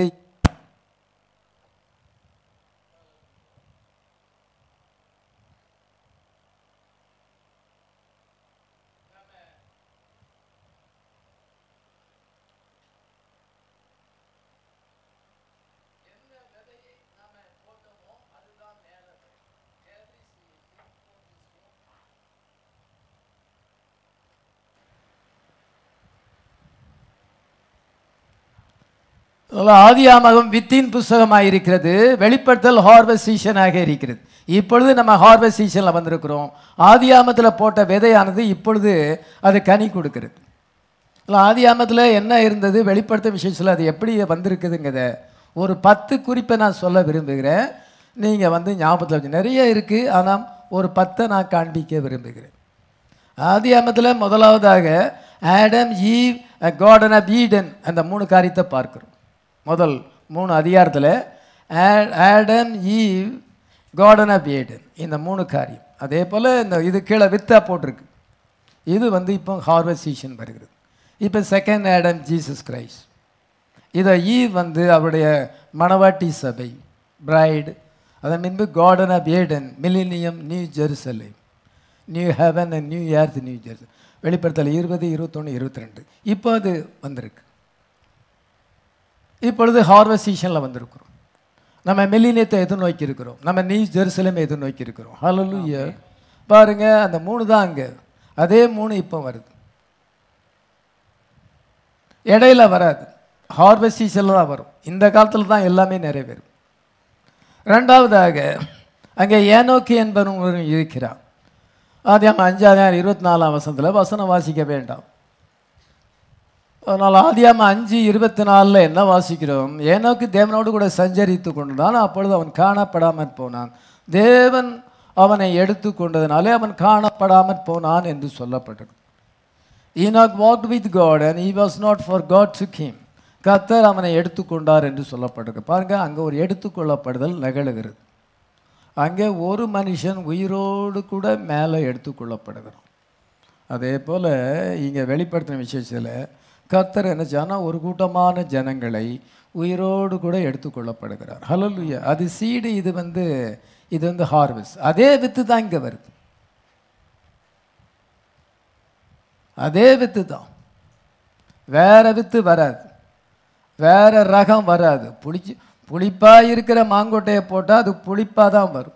ஆதியாமகம் வித்தின் புஸ்தகமாக இருக்கிறது வெளிப்படுத்தல் ஹார்வெஸ்ட் சீசனாக இருக்கிறது இப்பொழுது நம்ம ஹார்வெஸ்ட் சீசனில் வந்திருக்கிறோம் ஆதியாமத்தில் போட்ட விதையானது இப்பொழுது அது கனி கொடுக்கிறது இல்லை ஆதியாமத்தில் என்ன இருந்தது வெளிப்படுத்த விசேஷத்தில் அது எப்படி வந்திருக்குதுங்கிறத ஒரு பத்து குறிப்பை நான் சொல்ல விரும்புகிறேன் நீங்கள் வந்து ஞாபகத்தில் வச்சு நிறைய இருக்குது ஆனால் ஒரு பத்தை நான் காண்பிக்க விரும்புகிறேன் ஆதியாமத்தில் முதலாவதாக Adam Eve garden of Eden அந்த மூணு காரியத்தை பார்க்கிறோம் முதல் மூணு அதிகாரத்தில் Adam Eve garden of Eden இந்த மூணு காரியம் அதே போல் இந்த இது கீழே வித்தா போட்டிருக்கு இது வந்து இப்போ ஹார்வெஸ்ட் சீசன் வருகிறது இப்போ செகண்ட் ஆடம் ஜீசஸ் கிரைஸ்ட் இதை ஈவ் வந்து அவருடைய மணவாட்டி சபை பிரைடு அதன் பின்பு garden of Eden millennium new Jerusalem new heaven and new earth new Jersey வெளிப்படுத்தல் இருபது இருபத்தொன்று இருபத்தி ரெண்டு இப்போ அது வந்திருக்கு இப்பொழுது ஹார்வெஸ்ட் சீசனில் வந்திருக்கிறோம் நம்ம மெல்லினியத்தை எதிர்நோக்கி இருக்கிறோம் நம்ம நியூ ஜெருசலேமை எதிர்நோக்கி இருக்கிறோம் ஹalleluya பாருங்க அந்த மூணு தான் அங்கே அதே மூணு இப்போ வருது இடையில வராது ஹார்வெஸ்ட் சீசனில் தான் வரும் இந்த காலத்தில் தான் எல்லாமே நிறைவேறும் ரெண்டாவதாக அங்கே ஏனோக்கி என்பவன் இருக்கிறான் ஆதியாம அஞ்சாவது இருபத்தி நாலாம் வசனத்தில் வசனம் வாசிக்க வேண்டாம் அதனால் ஆதியாம அஞ்சு இருபத்தி நாலில் என்ன வாசிக்கிறோம் ஏனோக்கு தேவனோடு கூட சஞ்சரித்து கொண்டுதான் அப்பொழுது அவன் காணப்படாமற் போனான் தேவன் அவனை எடுத்து கொண்டதினாலே அவன் காணப்படாமற் போனான் என்று சொல்லப்பட்டது Enoch walk with God and he was not for God took him கத்தர் அவனை எடுத்துக்கொண்டார் என்று சொல்லப்பட்டிருக்கு பாருங்க அங்கே ஒரு எடுத்துக்கொள்ளப்படுதல் நிகழுகிறது அங்கே ஒரு மனுஷன் உயிரோடு கூட மேலே எடுத்துக்கொள்ளப்படுகிறான் அதே போல் இங்கே வெளிப்படுத்தின விஷயத்தில் கர்த்தர் என்ன செய்யனா ஒரு கூட்டமான ஜனங்களை உயிரோடு கூட எடுத்துக்கொள்ளப்படுகிறார் ஹலலுயா அது சீடு இது வந்து இது வந்து ஹார்வெஸ்ட் அதே வித்து தான் இங்கே வருது அதே வித்து தான் வேற வித்து வராது வேற ரகம் வராது புளிச்சு புளிப்பாக இருக்கிற மாங்கொட்டையை போட்டால் அது புளிப்பாக தான் வரும்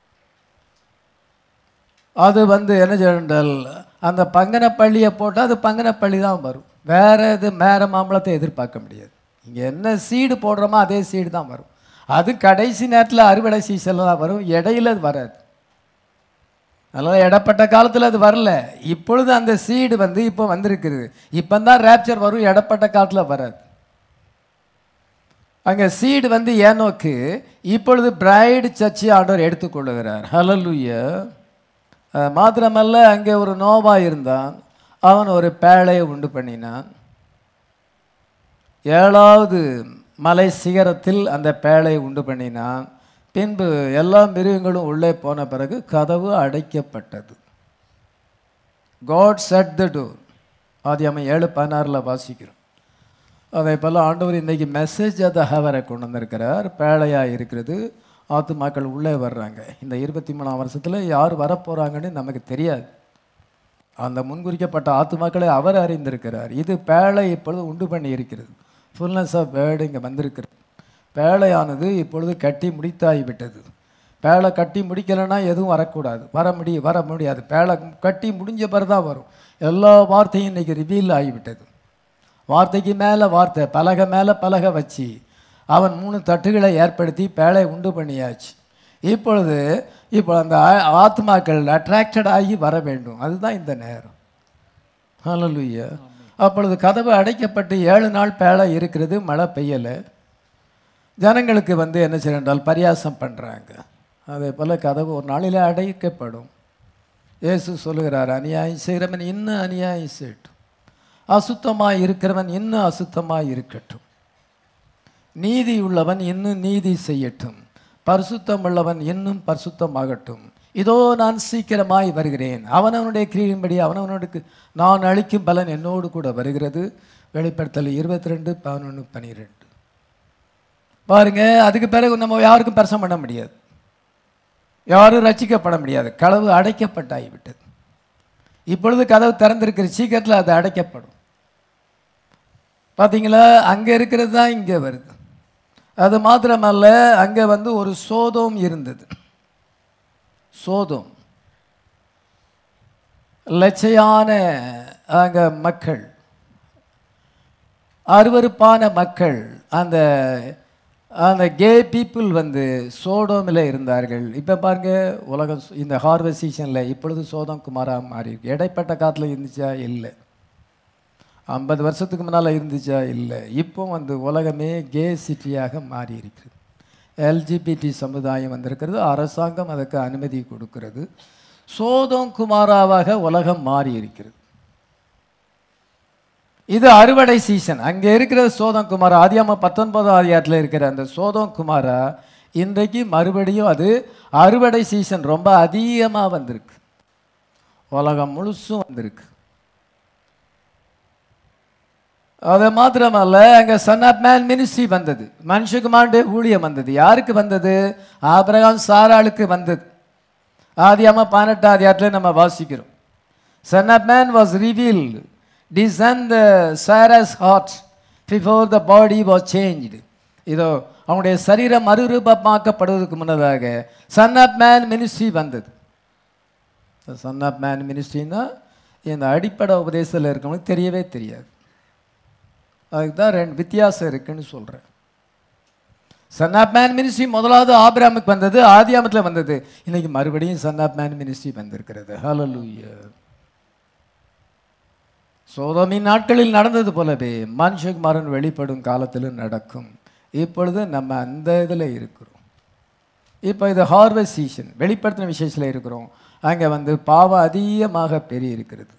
அது வந்து என்ன செய்யண்டால் அந்த பங்கனப்பள்ளியை போட்டால் அது பங்கனப்பள்ளி தான் வரும் வேற இது மேர மாம்பழத்தை எதிர்பார்க்க முடியாது இங்கே என்ன சீடு போடுறோமோ அதே சீடு தான் வரும் அது கடைசி நேரத்தில் அறுவடை சீசனில் தான் வரும் இடையில அது வராது அதனால் இடப்பட்ட காலத்தில் அது வரல இப்பொழுது அந்த சீடு வந்து இப்போ வந்திருக்குது இப்போ தான் ரேப்சர் வரும் இடப்பட்ட காலத்தில் வராது அங்கே சீடு வந்து ஏனோக்கு இப்பொழுது பிரைடு சர்ச்சி ஆண்டவர் எடுத்துக்கொள்ளுகிறார் ஹலலுய மாத்திரமல்ல அங்கே ஒரு நோவா இருந்தான் அவன் ஒரு பேழையை உண்டு பண்ணினான் ஏழாவது மலை சிகரத்தில் அந்த பேழையை உண்டு பண்ணினான் பின்பு எல்லா மிருகங்களும் உள்ளே போன பிறகு கதவு அடைக்கப்பட்டது காட் செட் த டோர் அது நம்ம ஏழு பதினாறில் வாசிக்கிறோம் அதே போல் ஆண்டவர் இன்றைக்கி மெசேஜ் அதை ஹவரை கொண்டு வந்திருக்கிறார் பேழையாக இருக்கிறது ஆத்துமாக்கள் உள்ளே வர்றாங்க இந்த இருபத்தி மூணாம் வருஷத்தில் யார் வரப்போகிறாங்கன்னு நமக்கு தெரியாது அந்த முன்குறிக்கப்பட்ட ஆத்துமாக்களை அவர் அறிந்திருக்கிறார் இது பேழை இப்பொழுது உண்டு பண்ணி இருக்கிறது ஃபுல்னஸ் ஆஃப் வேர்டு இங்கே வந்திருக்கிறது பேழையானது இப்பொழுது கட்டி முடித்தாகிவிட்டது பேழை கட்டி முடிக்கலைன்னா எதுவும் வரக்கூடாது வர முடிய வர முடியாது பேழை கட்டி முடிஞ்ச பிறகு தான் வரும் எல்லா வார்த்தையும் இன்றைக்கி ரிவீல் ஆகிவிட்டது வார்த்தைக்கு மேலே வார்த்தை பலகை மேலே பலகை வச்சு அவன் மூணு தட்டுகளை ஏற்படுத்தி பேழை உண்டு பண்ணியாச்சு இப்பொழுது இப்போ அந்த ஆ- ஆத்மாக்கள் அட்ராக்டட் ஆகி வர வேண்டும் அதுதான் இந்த நேரம் ஹalleluya அப்பொழுது கதவு அடைக்கப்பட்டு ஏழு நாள் பேழை இருக்கிறது மழை பெய்யலை ஜனங்களுக்கு வந்து என்ன செய்ய என்றால் பரியாசம் பண்ணுறாங்க அதே போல் கதவு ஒரு நாளில் அடைக்கப்படும் இயேசு சொல்லுகிறார் அநியாயம் செய்கிறவன் இன்னும் அநியாயம் செய்யட்டும் அசுத்தமாக இருக்கிறவன் இன்னும் அசுத்தமாக இருக்கட்டும் நீதி உள்ளவன் இன்னும் நீதி செய்யட்டும் பரிசுத்தம் உள்ளவன் இன்னும் பரிசுத்தமாகட்டும் இதோ நான் சீக்கிரமாய் வருகிறேன் அவனவனுடைய கிரியின்படி அவனவனுக்கு நான் அளிக்கும் பலன் என்னோடு கூட வருகிறது வெளிப்படுத்தல் இருபத்தி ரெண்டு பதினொன்று பன்னிரெண்டு பாருங்க அதுக்கு பிறகு நம்ம யாருக்கும் பிரசம் பண்ண முடியாது யாரும் ரட்சிக்கப்பட முடியாது களவு அடைக்கப்பட்டாகிவிட்டது இப்பொழுது கதவு திறந்திருக்கிற சீக்கிரத்தில் அது அடைக்கப்படும் பார்த்தீங்களா அங்கே இருக்கிறது தான் இங்கே வருது அது மாத்திரமல்ல அங்கே வந்து ஒரு சோதோம் இருந்தது சோதோம் லட்சையான அங்கே மக்கள் அருவருப்பான மக்கள் அந்த அந்த கே பீப்புள் வந்து சோடோமில் இருந்தார்கள் இப்போ பாருங்க உலகம் சு- இந்த ஹார்வெஸ்ட் சீசனில் இப்பொழுது சோதம் குமாரா மாறி இருக்கு. இடைப்பட்ட காலத்தில் இருந்துச்சா இல்லை ஐம்பது வருஷத்துக்கு முன்னால் இருந்துச்சா இல்லை இப்போ வந்து உலகமே கே சிட்டியாக மாறி இருக்கிறது எல்ஜிபிடி சமுதாயம் வந்திருக்கிறது அரசாங்கம் அதுக்கு அனுமதி கொடுக்கிறது சோதம் குமாராவாக உலகம் மாறி இருக்கிறது இது அறுவடை சீசன் அங்கே இருக்கிற சோதம் குமாரா ஆதியாம பத்தொன்பதாம் அதிகாரத்தில் இருக்கிற அந்த சோதம் குமாரா இன்றைக்கு மறுபடியும் அது அறுவடை சீசன் ரொம்ப அதிகமாக வந்திருக்கு உலகம் முழுசும் வந்திருக்கு அது மாத்திரமல்ல அங்கே சன் ஆஃப் மேன் மினிஸ்ட்ரி வந்தது மனுஷகுமாருடைய ஊழியம் வந்தது யாருக்கு வந்தது ஆபிரகாம் சாராளுக்கு வந்தது ஆதியாம பதினெட்டாம் அதிகாரத்தில் நம்ம வாசிக்கிறோம் son of man was revealed டிசன் the Sarah's heart before the body was changed இதோ அவனுடைய சரீரம் மறுரூபமாக்கப்படுவதற்கு முன்னதாக சன் ஆஃப் மேன் மினிஸ்ட்ரி வந்தது சன் ஆஃப் மேன் மினிஸ்ட்ரின்னா இந்த அடிப்படை உபதேசத்தில் இருக்கவங்களுக்கு தெரியவே தெரியாது அதுக்கு தான் ரெண்டு வித்தியாசம் இருக்குன்னு சொல்கிறேன் சன் ஆஃப் மேன் மினிஸ்ட்ரி முதலாவது ஆபிராமுக்கு வந்தது ஆதியாமத்தில் வந்தது இன்னைக்கு மறுபடியும் சன் ஆஃப் மேன் மினிஸ்ட்ரி வந்திருக்கிறது ஹalleluya சோதமின் நாட்களில் நடந்தது போலவே மனுஷகுமாரன் வெளிப்படும் காலத்திலும் நடக்கும் இப்பொழுது நம்ம அந்த இதில் இருக்கிறோம் இப்போ இது ஹார்வெஸ்ட் சீசன் வெளிப்படுத்தின விசேஷத்தில் இருக்கிறோம் அங்கே வந்து பாவம் அதிகமாக பெரிய இருக்கிறது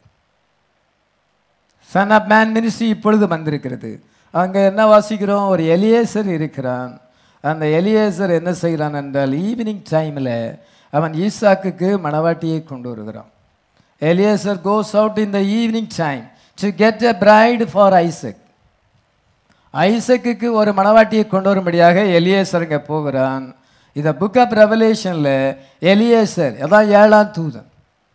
சன் ஆஃப் மேன் மினிஸ்ட்ரி இப்பொழுது வந்திருக்கிறது அங்கே என்ன வாசிக்கிறோம் ஒரு எலியேசர் இருக்கிறான் அந்த எலியேசர் என்ன செய்கிறான் என்றால் ஈவினிங் டைமில் அவன் ஈசாக்குக்கு மணவாட்டியை கொண்டு வருகிறான் Eliezer goes out in the evening time to get a bride for Isaac ஐசக்குக்கு ஒரு மணவாட்டியை கொண்டு வரும்படியாக எலியேசர் இங்கே போகிறான் இந்த புக் ஆஃப் ரெவலேஷனில் எலியேசர் அதான் ஏழாம் தூதன்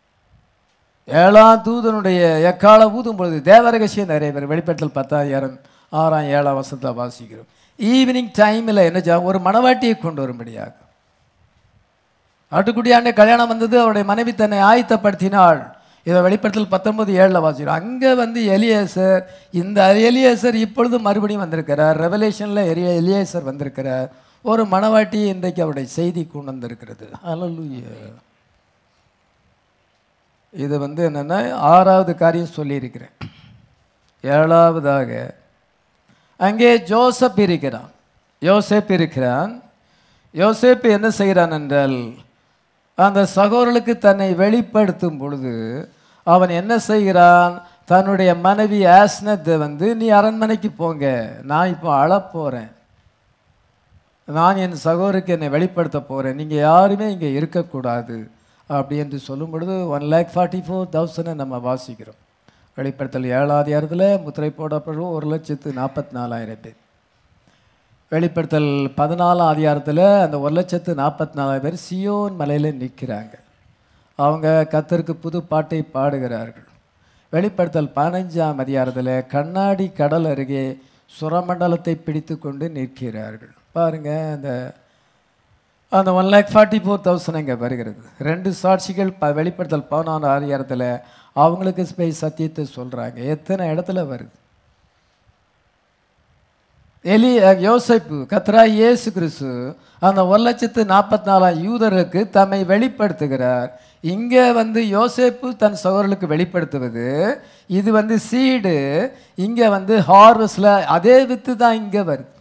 ஏழாம் தூதனுடைய எக்கால ஊதும் பொழுது தேவரகசியம் நிறைய பேர் வெளிப்பட்டல் பத்தாயிரம் ஆறாம் ஏழாம் வருஷத்தை வாசிக்கிறோம் ஈவினிங் டைமில் என்ன செய்ய ஒரு மணவாட்டியை கொண்டு வரும்படியாக ஆட்டுக்குட்டியாண்ட கல்யாணம் வந்தது அவருடைய மனைவி தன்னை ஆயத்தப்படுத்தினாள் இதை வெளிப்படத்தில் பத்தொன்பது ஏழில் வாசிக்கிறோம் அங்கே வந்து எலியேசர் இந்த எலியேசர் இப்பொழுது மறுபடியும் வந்திருக்கிறார் ரெவலேஷனில் எலிய எலியேசர் வந்திருக்கிறார் ஒரு மணவாட்டி இன்றைக்கு அவருடைய செய்தி கொண்டு வந்திருக்கிறது ஹalleluya இது வந்து என்னென்னா ஆறாவது காரியம் சொல்லியிருக்கிறேன் ஏழாவதாக அங்கே ஜோசப் இருக்கிறான் யோசேப் இருக்கிறான் யோசேப் என்ன செய்கிறான் என்றால் அந்த சகோதரனுக்கு தன்னை வெளிப்படுத்தும் பொழுது அவன் என்ன செய்கிறான் தன்னுடைய மனைவி ஆஸ்னத்தை வந்து நீ அரண்மனைக்கு போங்க நான் இப்போ அழப்போகிறேன் நான் என் சகோதரருக்கு என்னை வெளிப்படுத்த போகிறேன் நீங்கள் யாருமே இங்கே இருக்கக்கூடாது அப்படி என்று சொல்லும் பொழுது ஒன் லேக் ஃபார்ட்டி ஃபோர் தௌசண்டை நம்ம வாசிக்கிறோம் வெளிப்படுத்தல் ஏழாவது இடத்துல முத்திரை போடப்படும் ஒரு லட்சத்து நாற்பத்தி நாலாயிரம் பேர் வெளிப்படுத்தல் பதினாலாம் அதிகாரத்தில் அந்த ஒரு லட்சத்து நாற்பத்தி நாலாயிரம் பேர் சியோன் மலையில் நிற்கிறாங்க அவங்க கத்தருக்கு புது பாட்டை பாடுகிறார்கள் வெளிப்படுத்தல் பதினஞ்சாம் அதிகாரத்தில் கண்ணாடி கடல் அருகே சுரமண்டலத்தை பிடித்து கொண்டு நிற்கிறார்கள் பாருங்க அந்த அந்த one lakh forty four thousand இங்கே வருகிறது ரெண்டு சாட்சிகள் ப வெளிப்படுத்தல் பதினாறு அதிகாரத்தில் அவங்களுக்கு போய் சத்தியத்தை சொல்கிறாங்க எத்தனை இடத்துல வருது எலி யோசைப்பு கத்ரா இயேசு கிறிஸ்து அந்த ஒரு லட்சத்து நாற்பத்தி நாலாம் யூதருக்கு தம்மை வெளிப்படுத்துகிறார் இங்கே வந்து யோசேப்பு தன் சகோதரர்களுக்கு வெளிப்படுத்துவது இது வந்து சீடு இங்கே வந்து ஹார்வஸ்டில் அதே வித்து தான் இங்கே வருது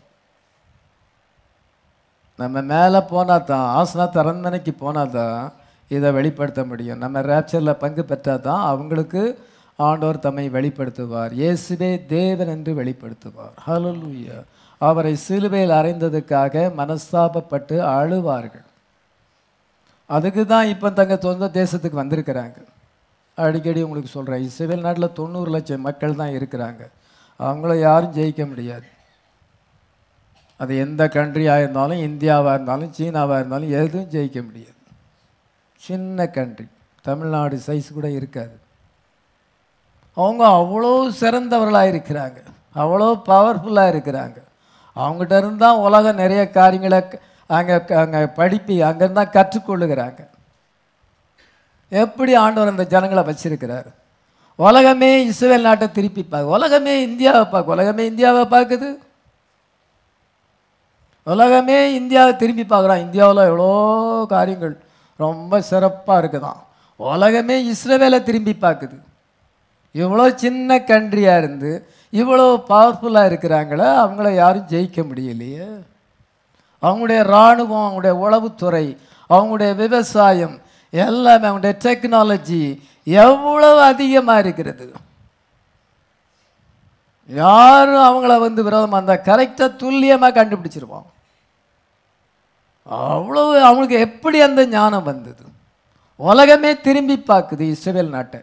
நம்ம மேலே போனால் தான் ஆசனா அரண்மனைக்கு போனால் தான் இதை வெளிப்படுத்த முடியும் நம்ம ரேப்சரில் பங்கு பெற்றால் தான் அவங்களுக்கு ஆண்டவர் தம்மை வெளிப்படுத்துவார் இயேசுவே தேவன் என்று வெளிப்படுத்துவார் ஹalleluya அவரை சிலுவையில் அறைந்ததுக்காக மனஸ்தாபப்பட்டு அழுவார்கள் அதுக்கு தான் இப்போ தங்க சொந்த தேசத்துக்கு வந்திருக்கிறாங்க அடிக்கடி உங்களுக்கு சொல்கிறேன் இஸ்ரேல் நாட்டில் தொண்ணூறு லட்சம் மக்கள் தான் இருக்கிறாங்க அவங்கள யாரும் ஜெயிக்க முடியாது அது எந்த கண்ட்ரியாக இருந்தாலும் இந்தியாவாக இருந்தாலும் சீனாவாக இருந்தாலும் எதுவும் ஜெயிக்க முடியாது சின்ன கண்ட்ரி தமிழ்நாடு சைஸ் கூட இருக்காது அவங்க அவ்வளோ சிறந்தவர்களாக இருக்கிறாங்க அவ்வளோ பவர்ஃபுல்லாக இருக்கிறாங்க அவங்ககிட்ட இருந்தால் உலகம் நிறைய காரியங்களை அங்கே அங்கே படிப்பி அங்கேருந்து தான் கற்றுக்கொள்ளுகிறாங்க எப்படி ஆண்டவர் அந்த ஜனங்களை வச்சிருக்கிறார் உலகமே இஸ்ரேல் நாட்டை திருப்பி பார்க்க உலகமே இந்தியாவை பார்க்க உலகமே இந்தியாவை பார்க்குது உலகமே இந்தியாவை திரும்பி பார்க்குறான் இந்தியாவில் எவ்வளோ காரியங்கள் ரொம்ப சிறப்பாக இருக்குதான் உலகமே இஸ்ரேவேலை திரும்பி பார்க்குது இவ்வளோ சின்ன கண்ட்ரியாக இருந்து இவ்வளோ பவர்ஃபுல்லாக இருக்கிறாங்களே அவங்கள யாரும் ஜெயிக்க முடியலையே அவங்களுடைய இராணுவம் அவங்களுடைய உளவுத்துறை அவங்களுடைய விவசாயம் எல்லாமே அவங்களுடைய டெக்னாலஜி எவ்வளவு அதிகமாக இருக்கிறது யாரும் அவங்கள வந்து விரோதமாக இருந்தால் கரெக்டாக துல்லியமாக கண்டுபிடிச்சிருவான் அவ்வளவு அவங்களுக்கு எப்படி அந்த ஞானம் வந்தது உலகமே திரும்பி பார்க்குது இஸ்ரேல் நாட்டை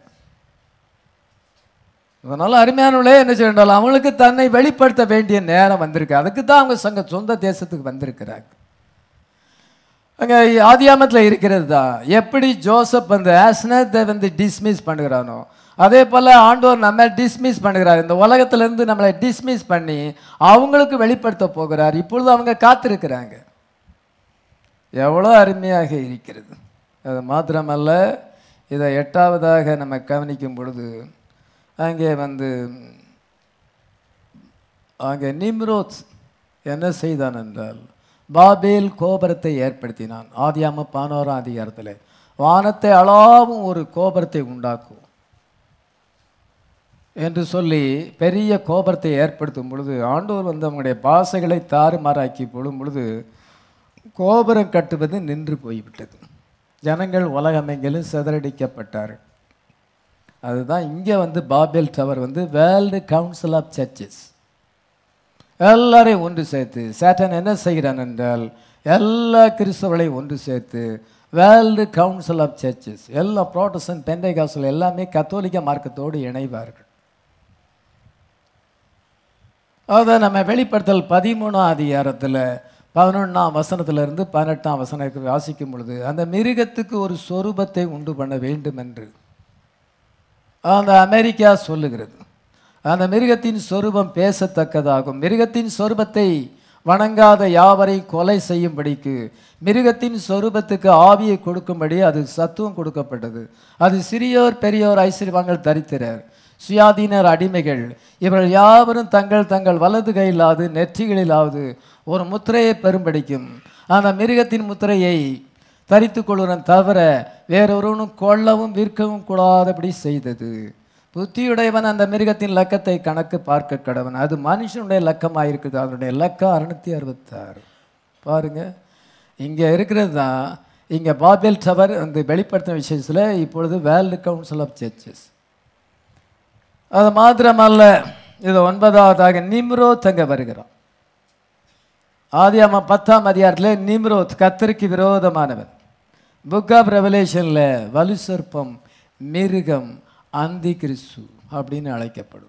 அதனால் அருமையானவளே என்ன செய்யணும் அவங்களுக்கு தன்னை வெளிப்படுத்த வேண்டிய நேரம் வந்திருக்கு அதுக்கு தான் அவங்க சங்க சொந்த தேசத்துக்கு வந்திருக்கிறாங்க அங்கே ஆதியாமத்தில் இருக்கிறது தான் எப்படி ஜோசப் வந்து ஆஸ்னத்தை வந்து டிஸ்மிஸ் பண்ணுகிறானோ அதே போல் ஆண்டவர் நம்ம டிஸ்மிஸ் பண்ணுகிறார் இந்த உலகத்திலேருந்து நம்மளை டிஸ்மிஸ் பண்ணி அவங்களுக்கு வெளிப்படுத்த போகிறார் இப்பொழுது அவங்க காத்திருக்கிறாங்க எவ்வளோ அருமையாக இருக்கிறது அது மாத்திரமல்ல இதை எட்டாவதாக நம்ம கவனிக்கும் பொழுது அங்கே வந்து அங்கே நிம்ரோத் என்ன செய்தான் என்றால் பாபேல் கோபுரத்தை ஏற்படுத்தினான் ஆதியாம பதினோராம் அதிகாரத்தில் வானத்தை அளாவும் ஒரு கோபுரத்தை உண்டாக்கும் என்று சொல்லி பெரிய கோபுரத்தை ஏற்படுத்தும் பொழுது ஆண்டவர் வந்து அவங்களுடைய பாசைகளை தாறுமாறாக்கி போடும் பொழுது கோபுரம் கட்டுவது நின்று போய்விட்டது ஜனங்கள் உலகமெங்கிலும் சிதறடிக்கப்பட்டார்கள் அதுதான் இங்கே வந்து பாபேல் டவர் வந்து வேர்ல்டு கவுன்சில் ஆஃப் சர்ச்சஸ் எல்லாரையும் ஒன்று சேர்த்து சேட்டன் என்ன செய்கிறான் என்றால் எல்லா கிறிஸ்தவர்களையும் ஒன்று சேர்த்து வேர்ல்டு கவுன்சில் ஆஃப் சர்ச்சஸ் எல்லா ப்ரோட்டஸ்டன் பெந்தைகாசல் எல்லாமே கத்தோலிக்க மார்க்கத்தோடு இணைவார்கள் அதை நம்ம வெளிப்படுத்தல் பதிமூணாம் அதிகாரத்தில் பதினொன்றாம் வசனத்திலிருந்து பதினெட்டாம் வசனத்துக்கு வாசிக்கும் பொழுது அந்த மிருகத்துக்கு ஒரு சொரூபத்தை உண்டு பண்ண வேண்டும் என்று அந்த அமெரிக்கா சொல்லுகிறது அந்த மிருகத்தின் சொரூபம் பேசத்தக்கதாகும் மிருகத்தின் சொரூபத்தை வணங்காத யாவரையும் கொலை செய்யும்படிக்கு மிருகத்தின் சொரூபத்துக்கு ஆவியை கொடுக்கும்படி அது சத்துவம் கொடுக்கப்பட்டது அது சிறியோர் பெரியோர் ஐஸ்வர்யவான்கள் தரித்திரர் சுயாதீனர் அடிமைகள் இவர்கள் யாவரும் தங்கள் தங்கள் வலது கையிலாவது நெற்றிகளிலாவது ஒரு முத்திரையை பெரும்படிக்கும் அந்த மிருகத்தின் முத்திரையை தரித்து கொள்வன் தவிர வேறொருவனும் கொல்லவும் விற்கவும் கூடாதபடி செய்தது புத்தியுடையவன் அந்த மிருகத்தின் லக்கத்தை கணக்கு பார்க்க கடவன் அது மனுஷனுடைய லக்கமாக இருக்குது அதனுடைய லக்கம் அறுநூத்தி அறுபத்தாறு பாருங்க இங்கே இருக்கிறது தான் இங்கே பாபேல் டவர் அந்த வெளிப்படுத்தின விஷயத்தில் இப்பொழுது வேர்ல்டு கவுன்சில் ஆஃப் சர்ச்சஸ் அது மாத்திரமல்ல இது ஒன்பதாவதாக நிம்ரோத் அங்கே வருகிறான் ஆதியாம பத்தாம் அதிகாரத்தில் நிம்ரோத் கத்தருக்கு விரோதமானவன் புக் ஆஃப் ரெவலேஷனில் வலுசர்ப்பம் மிருகம் அந்தி கிறிஸ்து அப்படின்னு அழைக்கப்படும்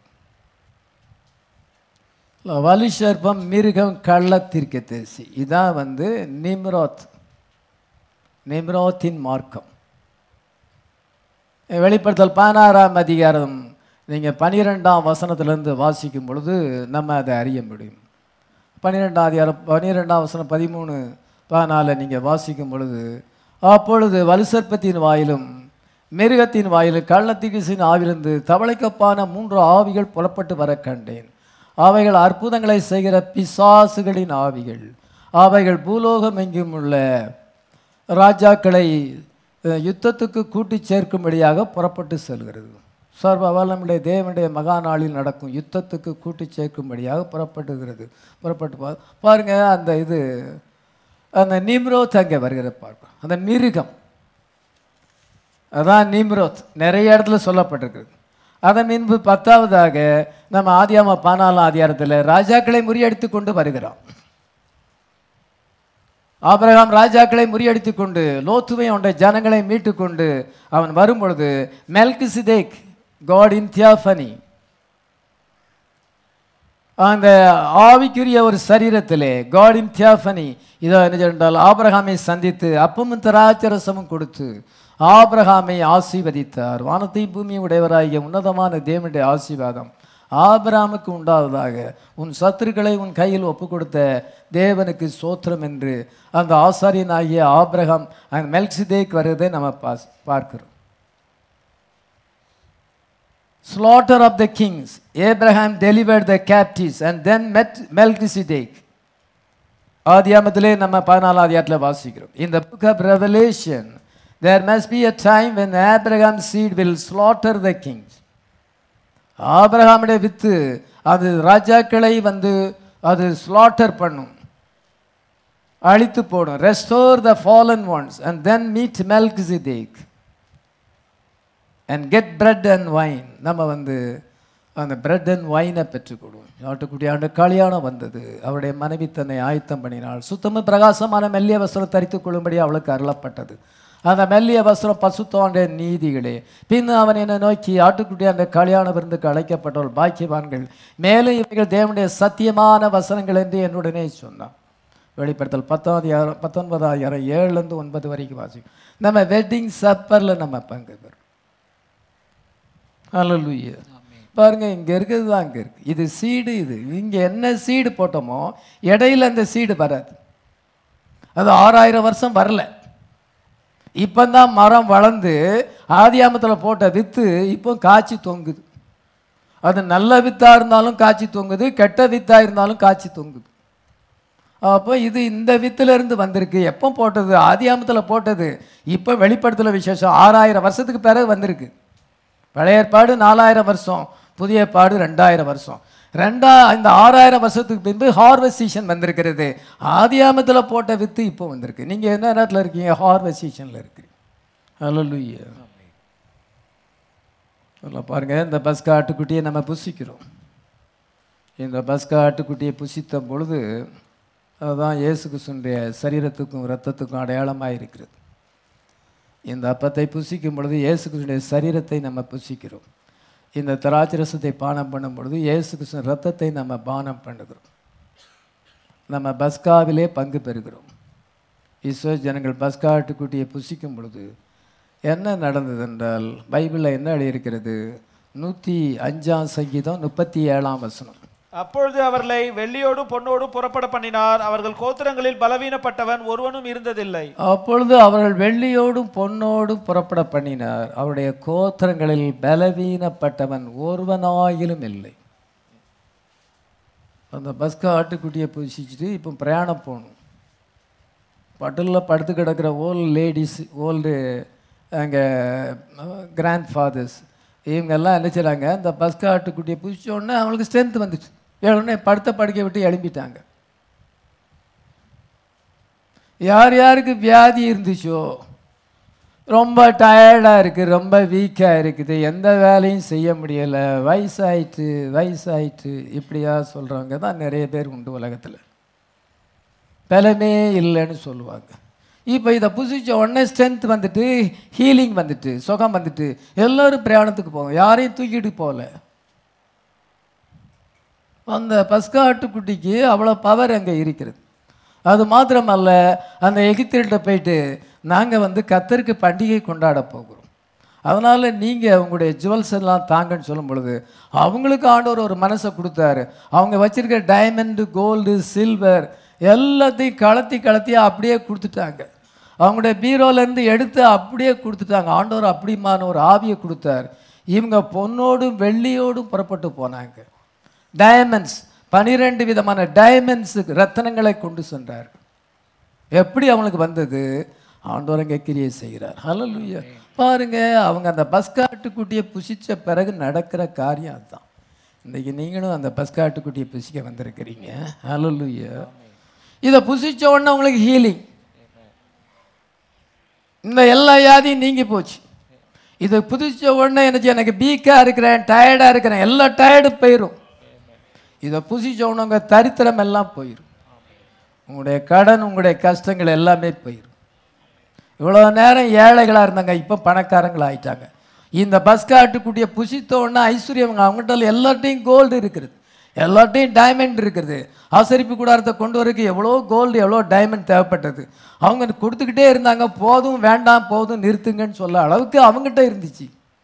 வலுசர்ப்பம் மிருகம் கள்ளத்திற்கு தேசி இதான் வந்து நிம்ரோத் நிம்ரோத்தின் மார்க்கம் வெளிப்படுத்தல் பதினாறாம் அதிகாரம் நீங்கள் பனிரெண்டாம் வசனத்திலிருந்து வாசிக்கும் பொழுது நம்ம அதை அறிய முடியும் பன்னிரெண்டாம் அதிகாரம் பன்னிரெண்டாம் வசனம் பதிமூணு பதினால நீங்கள் வாசிக்கும் பொழுது அப்பொழுது வலுசற்பத்தின் வாயிலும் மிருகத்தின் வாயிலும் கள்ளத்திகிசின் ஆவிலிருந்து தவளைக்கப்பான மூன்று ஆவிகள் புலப்பட்டு வர கண்டேன் அவைகள் அற்புதங்களை செய்கிற பிசாசுகளின் ஆவிகள் அவைகள் பூலோகம் எங்கும் உள்ள ராஜாக்களை அஹ், யுத்தத்துக்கு கூட்டிச் சேர்க்கும்படியாக புறப்பட்டு செல்கிறது சர்வ வல்லமுடைய தேவனுடைய மகா நாளில் நடக்கும் யுத்தத்துக்கு கூட்டிச் சேர்க்கும்படியாக புறப்பட்டுகிறது புறப்பட்டு பா பாருங்க அந்த இது அந்த நிம்ரோத் அங்கே வருகிற பார்க்கும் அந்த மிருகம் அதான் நிம்ரோத் நிறைய இடத்துல சொல்லப்பட்டிருக்குது அதன் பின்பு பத்தாவதாக நம்ம ஆதியாம பதினாலாம் அதிகாரத்தில் ராஜாக்களை முறியடித்து கொண்டு வருகிறான் ஆபிரகாம் ராஜாக்களை முறியடித்து கொண்டு லோத்துவை அவனுடைய ஜனங்களை மீட்டு கொண்டு அவன் வரும்பொழுது மெல்கு சிதேக் காட் இன் தியாஃபனி அந்த ஆவிக்குரிய ஒரு சரீரத்திலே காட் இன் தியாஃபனி இதோ என்ன சொன்னால் ஆபிரகாமை சந்தித்து அப்பமும் திராட்சரசமும் கொடுத்து ஆபிரகாமை ஆசீர்வதித்தார் வானத்தை பூமியை உடையவராகிய உன்னதமான தேவனுடைய ஆசீர்வாதம் ஆபிரகாமுக்கு உண்டாவதாக உன் சத்துருக்களை உன் கையில் ஒப்பு கொடுத்த தேவனுக்கு சோத்திரம் என்று அந்த ஆசாரியனாகிய ஆபிரகாம் அந்த மெல்சிதேக் வருவதை நம்ம பாஸ் பார்க்கிறோம் slaughter of the kings. Abraham delivered the captives and then met Melchizedek. ஆதியாமத்திலே நம்ம பதினாலாம் அதிகாரத்தில் வாசிக்கிறோம் In the book of Revelation, there must be a time when Abraham's seed will slaughter the kings. ஆபிரகாமுடைய வித்து அது ராஜாக்களை வந்து அது ஸ்லாட்டர் பண்ணும் அழித்து போடும் restore the fallen ones and then meet Melchizedek and get bread and wine நம்ம வந்து அந்த பிரெட் அண்ட் வைனை பெற்றுக்கொள்வோம் ஆட்டுக்குட்டி ஆண்டு கல்யாணம் வந்தது அவருடைய மனைவி தன்னை ஆயத்தம் பண்ணினாள் சுத்தமும் பிரகாசமான மெல்லிய வஸ்திரம் தரித்துக் கொள்ளும்படி அவளுக்கு அருளப்பட்டது அந்த மெல்லிய வஸ்திரம் பசுத்தோண்ட நீதிகளே பின் அவன் என்னை நோக்கி ஆட்டுக்குட்டி அந்த கல்யாண விருந்துக்கு அழைக்கப்பட்டவள் பாக்கியவான்கள் மேலும் இவைகள் தேவனுடைய சத்தியமான வசனங்கள் என்று என்னுடனே சொன்னான் வெளிப்படுத்தல் பத்தாவது யாரம் பத்தொன்பதாயிரம் ஏழுலேருந்து ஒன்பது வரைக்கும் வாசிக்கும் நம்ம வெட்டிங் சப்பரில் நம்ம பங்கு பெறும் ஹalleluya பாருங்க இங்க இருக்கிறது தான் அங்க இருக்கு இது சீடு இது இங்க என்ன சீடு போட்டோமோ இடையில அந்த சீடு வராது அது ஆறாயிரம் வருஷம் வரல இப்பந்தான் மரம் வளர்ந்து ஆதியாமத்தில் போட்ட வித்து இப்போ காய்ச்சி தொங்குது அது நல்ல வித்தா இருந்தாலும் காய்ச்சி தொங்குது கெட்ட வித்தா இருந்தாலும் காய்ச்சி தொங்குது அப்போ இது இந்த வித்துல இருந்து வந்திருக்கு எப்போ போட்டது ஆதியாமத்தில் போட்டது இப்போ வெளிப்படுத்தல விசேஷம் ஆறாயிரம் வருஷத்துக்கு பிறகு வந்திருக்கு பழைய ஏற்பாடு நாலாயிரம் வருஷம் புதிய ஏற்பாடு ரெண்டாயிரம் வருஷம் ரெண்டா இந்த ஆறாயிரம் வருஷத்துக்கு பின்பு ஹார்வெஸ்ட் சீசன் வந்திருக்கிறது ஆதியாமத்தில் போட்ட வித்து இப்போ வந்திருக்கு நீங்கள் என்ன நேரத்தில் இருக்கீங்க ஹார்வெஸ்ட் சீசனில் இருக்கிறீங்க ஹalleluya சொல்ல பாருங்க இந்த பஸ்கா ஆட்டுக்குட்டியை நம்ம புசிக்கிறோம் இந்த பஸ்கா ஆட்டுக்குட்டியை புசித்த பொழுது அதுதான் இயேசு கிறிஸ்துனுடைய சரீரத்துக்கும் இரத்தத்துக்கும் அடையாளமாக இருக்கிறது இந்த அப்பத்தை புசிக்கும் பொழுது இயேசு கிறிஸ்துடைய சரீரத்தை நம்ம புசிக்கிறோம் இந்த திராட்சரசத்தை பானம் பண்ணும் பொழுது இயேசு கிறிஸ்து ரத்தத்தை நம்ம பானம் பண்ணுகிறோம் நம்ம பஸ்காவிலே பங்கு பெறுகிறோம் ஈஸ்வர ஜனங்கள் பஸ்கா ஆட்டுக்குட்டியை புசிக்கும் பொழுது என்ன நடந்தது என்றால் பைபிளில் என்ன எழுதியிருக்கிறது நூற்றி அஞ்சாம் சங்கீதம் முப்பத்தி ஏழாம் வசனம் அப்பொழுது அவர்களை வெள்ளியோடும் பொன்னோடும் புறப்பட பண்ணினார் அவர்கள் கோத்திரங்களில் பலவீனப்பட்டவன் ஒருவனும் இருந்ததில்லை அப்பொழுது அவர்கள் வெள்ளியோடும் பொன்னோடும் புறப்பட பண்ணினார் அவருடைய கோத்திரங்களில் பலவீனப்பட்டவன் ஒருவனாயிலும் இல்லை அந்த பஸ்கா ஆட்டுக்குட்டியை புசிச்சுட்டு இப்போ பிரயாணம் போகணும் பட்டலில் படுத்து கிடக்கிற ஓல்டு லேடிஸ் ஓல்டு அங்கே கிராண்ட் ஃபாதர்ஸ் இவங்கெல்லாம் என்ன செய்றாங்க இந்த பஸ்கா ஆட்டுக்குட்டியை புசிச்ச உடனே அவங்களுக்கு ஸ்ட்ரென்த் வந்துச்சு உடனே படுத்த படுக்கை விட்டு எழும்பிட்டாங்க யார் யாருக்கு வியாதி இருந்துச்சோ ரொம்ப டயர்டாக இருக்குது ரொம்ப வீக்காக இருக்குது எந்த வேலையும் செய்ய முடியலை வயசாயிட்டு வயசாயிட்டு இப்படியா சொல்கிறவங்க தான் நிறைய பேர் உண்டு உலகத்தில் பலமே இல்லைன்னு சொல்லுவாங்க இப்போ இதை புசிச்ச உடனே ஸ்ட்ரென்த் வந்துட்டு ஹீலிங் வந்துட்டு சுகம் வந்துட்டு எல்லோரும் பிரயாணத்துக்கு போவோம் யாரையும் தூக்கிட்டு போகல அந்த பஸ்கா ஆட்டுக்குட்டிக்கு அவ்வளோ பவர் அங்கே இருக்கிறது அது மாத்திரமல்ல அந்த எகிப்தியர்கிட்ட போயிட்டு நாங்கள் வந்து கத்தருக்கு பண்டிகை கொண்டாட போகிறோம் அதனால் நீங்கள் உங்களுடைய ஜுவல்ஸ் எல்லாம் தாங்கன்னு சொல்லும் பொழுது அவங்களுக்கு ஆண்டவர் ஒரு மனசை கொடுத்தாரு அவங்க வச்சிருக்க டைமண்டு கோல்டு சில்வர் எல்லாத்தையும் கலத்தி கலத்தி அப்படியே கொடுத்துட்டாங்க அவங்களுடைய பீரோலேருந்து எடுத்து அப்படியே கொடுத்துட்டாங்க ஆண்டவர் அப்படிமான ஒரு ஆவியை கொடுத்தார் இவங்க பொன்னோடும் வெள்ளியோடும் புறப்பட்டு போனாங்க டயமண்ட்ஸ் பனிரெண்டு விதமான டைமண்ட்ஸு ரத்தனங்களை கொண்டு சென்றார் எப்படி அவனுக்கு வந்தது ஆண்டவர் அங்கே கிரியை செய்கிறார் ஹalleluya பாருங்க அவங்க அந்த பஸ்காட்டுக்குட்டியை புசிச்ச பிறகு நடக்கிற காரியம் அதுதான் இன்னைக்கு நீங்களும் அந்த பஸ்காட்டுக்குட்டியை புசிக்க வந்திருக்கிறீங்க ஹalleluya இதை புசிச்ச உடனே உங்களுக்கு ஹீலிங் இந்த எல்லா வியாதியும் நீங்கி போச்சு இதை புதிச்ச உடனே எனக்கு எனக்கு பீக்காக இருக்கிறேன் டயர்டாக இருக்கிறேன் எல்லா டயர்டு போயிடும் இதை புசிச்ச உடனே உங்கள் தரித்திரம் எல்லாம் போயிடும் உங்களுடைய கடன் உங்களுடைய கஷ்டங்கள் எல்லாமே போயிடும் இவ்வளோ நேரம் ஏழைகளாக இருந்தாங்க இப்போ பணக்காரங்களா ஆயிட்டாங்க இந்த பஸ் காட்டுக்குட்டிய புசித்த உடனே ஐஸ்வர்யம் அவங்ககிட்ட எல்லார்ட்டையும் கோல்டு இருக்கிறது எல்லார்ட்டையும் டைமண்ட் இருக்குது ஆசரிப்பு கூடாரத்தை கொண்டு வரக்கு எவ்வளோ கோல்டு எவ்வளோ டைமண்ட் தேவைப்பட்டது அவங்க கொடுத்துக்கிட்டே இருந்தாங்க போதும் வேண்டாம் போதும் நிறுத்துங்கன்னு சொல்ல அளவுக்கு அவங்ககிட்ட இருந்துச்சு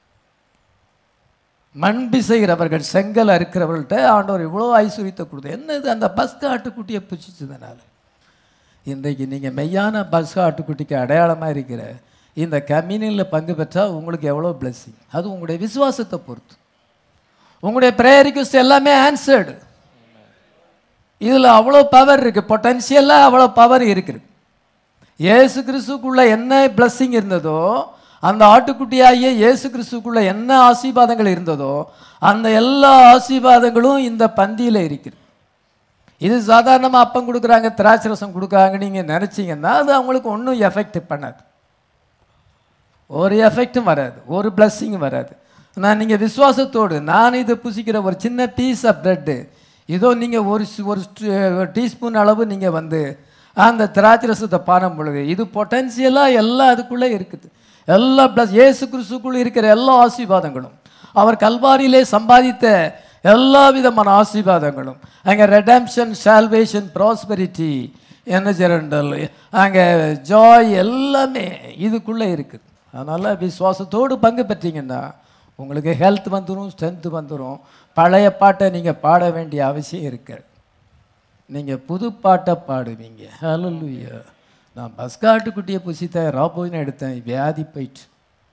மண் பிசைகிறவர்கள் செங்கல் அறுக்கிறவர்கள்ட்ட ஆண்டவர் இவ்வளோ ஐஸ்வர்யத்தை கொடுத்து என்னது அந்த பஸ் ஆட்டுக்குட்டியை புசிச்சதுனால இன்றைக்கு நீங்கள் மெய்யான பஸ் ஆட்டுக்குட்டிக்கு அடையாளமாக இருக்கிற இந்த கம்யூனியில் பங்கு பெற்றால் உங்களுக்கு எவ்வளோ blessing அது உங்களுடைய விசுவாசத்தை பொறுத்து உங்களுடைய ப்ரேயர் ரிக்வஸ்ட் எல்லாமே ஆன்சர்டு இதில் அவ்வளோ பவர் இருக்குது பொட்டன்ஷியலாக அவ்வளோ பவர் இருக்குது இயேசு கிறிஸ்துக்குள்ள என்ன blessing இருந்ததோ அந்த ஆட்டுக்குட்டியாகிய இயேசு கிறிஸ்துக்குள்ள என்ன ஆசீர்வாதங்கள் இருந்ததோ அந்த எல்லா ஆசீர்வாதங்களும் இந்த பந்தியில் இருக்குது இது சாதாரணமாக அப்பம் கொடுக்குறாங்க திராட்சை ரசம் கொடுக்குறாங்க நீங்கள் நினச்சிங்கன்னா அது அவங்களுக்கு ஒன்றும் எஃபெக்ட் பண்ணாது ஒரு எஃபெக்ட்டும் வராது ஒரு பிளஸ்ஸிங்கும் வராது நான் நீங்கள் விசுவாசத்தோடு நான் இதை புசிக்கிற ஒரு சின்ன பீஸ் ஆஃப் ப்ரெட்டு இதோ நீங்கள் ஒரு ஸ்- ஒரு டீஸ்பூன் அளவு நீங்கள் வந்து அந்த திராட்சை ரசத்தை பானம் பொழுது இது பொட்டன்சியலாக எல்லாம் அதுக்குள்ளே இருக்குது எல்லா ப்ளஸ் இயேசு கிறிஸ்துக்குள்ளே இருக்கிற எல்லா ஆசீர்வாதங்களும் அவர் கல்வாரியிலே சம்பாதித்த எல்லா விதமான ஆசீர்வாதங்களும் அங்கே ரெடம்ஷன் சால்வேஷன் ப்ராஸ்பெரிட்டி என்ன ஜெரண்டல் அங்கே ஜாய் எல்லாமே இதுக்குள்ளே இருக்குது அதனால் விசுவாசத்தோடு பங்கு பெற்றீங்கன்னா உங்களுக்கு ஹெல்த் வந்துடும் ஸ்ட்ரென்த் வந்துடும் பழைய பாட்டை நீங்கள் பாட வேண்டிய அவசியம் இருக்காது நீங்கள் புது பாட்டை பாடுவீங்க ஹalleluya நான் பஸ்காட்டுக்குட்டியை புசித்தேன் ராபோயின்னு எடுத்தேன் வியாதி போயிட்டு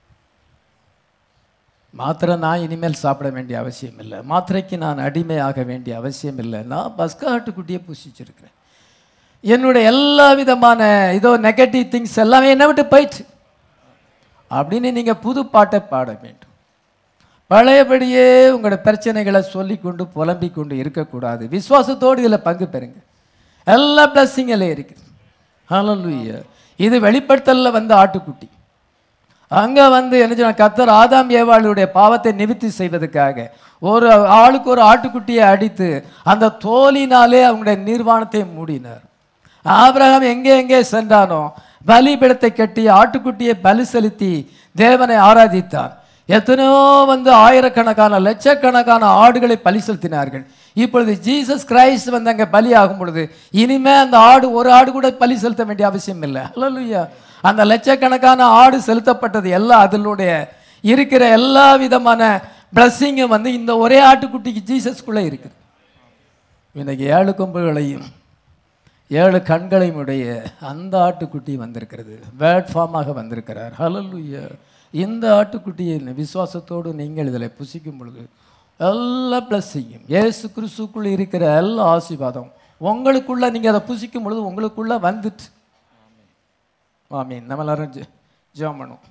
மாத்திரை நான் இனிமேல் சாப்பிட வேண்டிய அவசியம் இல்லை மாத்திரைக்கு நான் அடிமையாக வேண்டிய அவசியம் இல்லை நான் பஸ்காட்டுக்குட்டியை புசிச்சிருக்கிறேன் என்னுடைய எல்லா விதமான இதோ நெகட்டிவ் திங்ஸ் எல்லாமே என்னை விட்டு போயிடுச்சு அப்படின்னு நீங்கள் புது பாட்டை பாட வேண்டும் பழையபடியே உங்களோட பிரச்சனைகளை சொல்லிக்கொண்டு புலம்பிக் கொண்டு இருக்கக்கூடாது விசுவாசத்தோடு இதில் பங்கு பெறுங்க எல்லா பிளஸ்ஸிங்கில் இருக்குது ஹalleluya இது வெளிப்படுத்தலில் வந்த ஆட்டுக்குட்டி அங்கே வந்து என்ன சொன்ன கத்தர் ஆதாம் ஏவாளுடைய பாவத்தை நிவர்த்தி செய்வதற்காக ஒரு ஆளுக்கு ஒரு ஆட்டுக்குட்டியை அடித்து அந்த தோலினாலே அவங்களுடைய நிர்வாணத்தை மூடினார் ஆபிரகாம் எங்கே எங்கே சென்றானோ பலிபீடத்தை கட்டி ஆட்டுக்குட்டியை பலி செலுத்தி தேவனை ஆராதித்தான் எத்தனையோ வந்து ஆயிரக்கணக்கான லட்சக்கணக்கான ஆடுகளை பலி செலுத்தினார்கள் இப்பொழுது ஜீசஸ் கிரைஸ்ட் வந்து அங்கே பலி ஆகும் பொழுது இனிமே அந்த ஆடு ஒரு ஆடு கூட பலி செலுத்த வேண்டிய அவசியம் இல்லை அல்லா அந்த லட்சக்கணக்கான ஆடு செலுத்தப்பட்டது எல்லாம் அதனுடைய இருக்கிற எல்லா விதமான பிளஸ்ஸிங்கும் வந்து இந்த ஒரே ஆட்டுக்குட்டிக்கு ஜீசஸ்குள்ளே இருக்குது இன்னைக்கு ஏழு கொம்புகளையும் ஏழு கண்களையும் உடைய அந்த ஆட்டுக்குட்டி வந்திருக்கிறது வேர்ட் ஃபார்மாக வந்திருக்கிறார் ஹalleluya இந்த ஆட்டுக்குட்டியை விசுவாசத்தோடு நீங்கள் இதில் புசிக்கும் பொழுது எல்லா பிளஸ்ஸிங்கும் இயேசு கிறிஸ்துக்குள்ள இருக்கிற எல்லா ஆசீர்வாதம் உங்களுக்குள்ள நீங்கள் அதை புசிக்கும் பொழுது உங்களுக்குள்ள வந்துட்டு ஆமீன் நம்ம எல்லாரும் ஜெ- ஜெபம் பண்ணுவோம்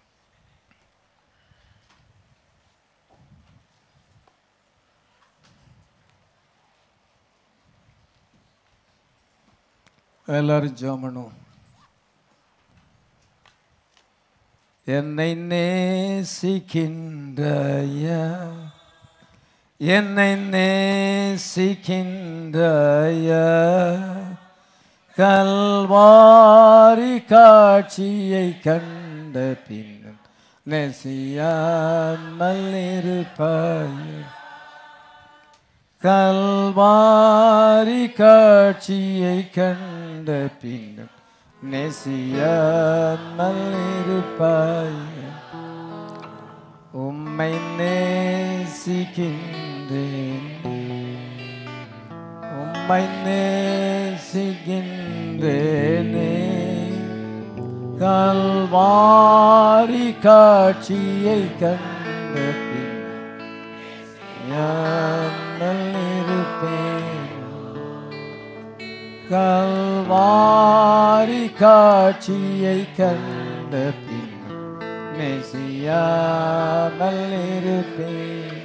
எல்லாரும் ஜெபம் பண்ணுவோம் என்னை நேசிக்கின்றயா என்னை நேசிக்கின்றயா கல்வாரி காட்சியை கண்ட பின்னும் நெசியாமல் இருப்பாய் கல்வாரி காட்சியை கண்ட பின்னும் நெசியாமல் இருப்பாய் உம்மை நேசிக்கின்றேன் உம்மை நேசிக்கின்றேனே கல்வாரி காட்சியை கண்ட பின் யாமல் இருப்பேன் கல்வாரி காட்சியை கண்ட பின் மெசியாமல் இருப்பேன்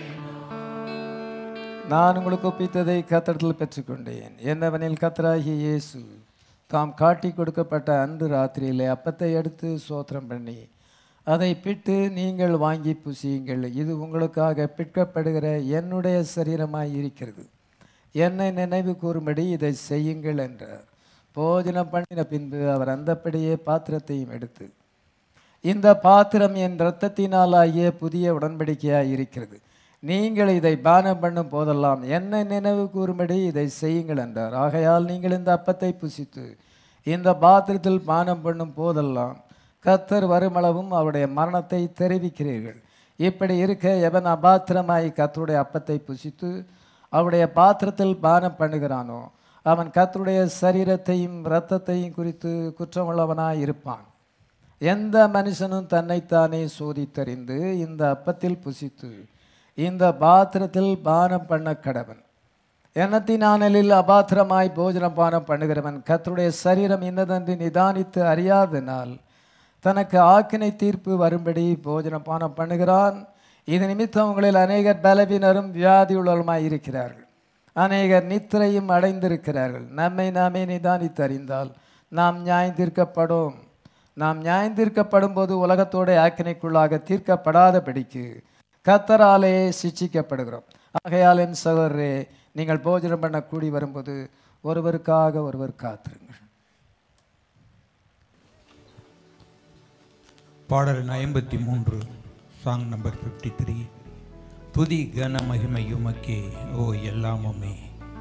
நான் உங்களுக்கு ஒப்பித்ததை கத்தடத்தில் பெற்றுக்கொண்டேன் என்னவனில் கத்தராகிய இயேசு தாம் காட்டி கொடுக்கப்பட்ட அன்று ராத்திரியிலே அப்பத்தை எடுத்து சோத்திரம் பண்ணி அதை பிட்டு நீங்கள் வாங்கி புசியுங்கள் இது உங்களுக்காக பிற்கப்படுகிற என்னுடைய சரீரமாய் இருக்கிறது என்னை நினைவு கூறும்படி இதை செய்யுங்கள் என்றார் போஜனம் பண்ணின பின்பு அவர் அந்தப்படியே பாத்திரத்தையும் எடுத்து இந்த பாத்திரம் என் இரத்தத்தினாலாகிய புதிய உடன்படிக்கையாய் இருக்கிறது நீங்கள் இதை பானம் பண்ணும் போதெல்லாம் என்னை நினைவு கூறும்படி இதை செய்யுங்கள் என்றார் ஆகையால் நீங்கள் இந்த அப்பத்தை புசித்து இந்த பாத்திரத்தில் பானம் பண்ணும் போதெல்லாம் கத்தர் வருமளவும் அவருடைய மரணத்தை தெரிவிக்கிறீர்கள் இப்படி இருக்க எவன் அபாத்திரமாய் கத்தருடைய அப்பத்தை புசித்து அவருடைய பாத்திரத்தில் பானம் பண்ணுகிறானோ அவன் கத்தருடைய சரீரத்தையும் இரத்தத்தையும் குறித்து குற்றமுள்ளவனாய் இருப்பான் எந்த மனுஷனும் தன்னைத்தானே சோதித்தறிந்து இந்த அப்பத்தில் புசித்து இந்த பாத்திரத்தில் பானம் பண்ண கடவன் எண்ணத்தினானலில் அபாத்திரமாய் போஜனம் பானம் பண்ணுகிறவன் கர்த்தருடைய சரீரம் இன்னதென்று நிதானித்து அறியாதனால் தனக்கு ஆக்கினை தீர்ப்பு வரும்படி போஜனம் பானம் பண்ணுகிறான் இது நிமித்தம் உங்களில் அநேகர் பலவீனரும் வியாதியுள்ளவருமாய் இருக்கிறார்கள் அநேகர் நித்திரையும் அடைந்திருக்கிறார்கள் நம்மை நாமே நிதானித்து அறிந்தால் நாம் நியாயந்தீர்க்கப்படும் நாம் நியாயந்தீர்க்கப்படும் போது உலகத்தோட ஆக்கினைக்குள்ளாக தீர்க்கப்படாதபடிக்கு கத்தராலே சிட்சிக்கப்படுகிறோம் ஆகையால் என் சகோதரரே நீங்கள் போஜனம் பண்ண கூடி வரும்போது ஒருவருக்காக ஒருவர் காத்திருங்கள் பாடல் ஐம்பத்தி மூன்று சாங் நம்பர் ஃபிஃப்டி த்ரீ துதி கன மகிமை உமக்கே ஓ எல்லாமுமே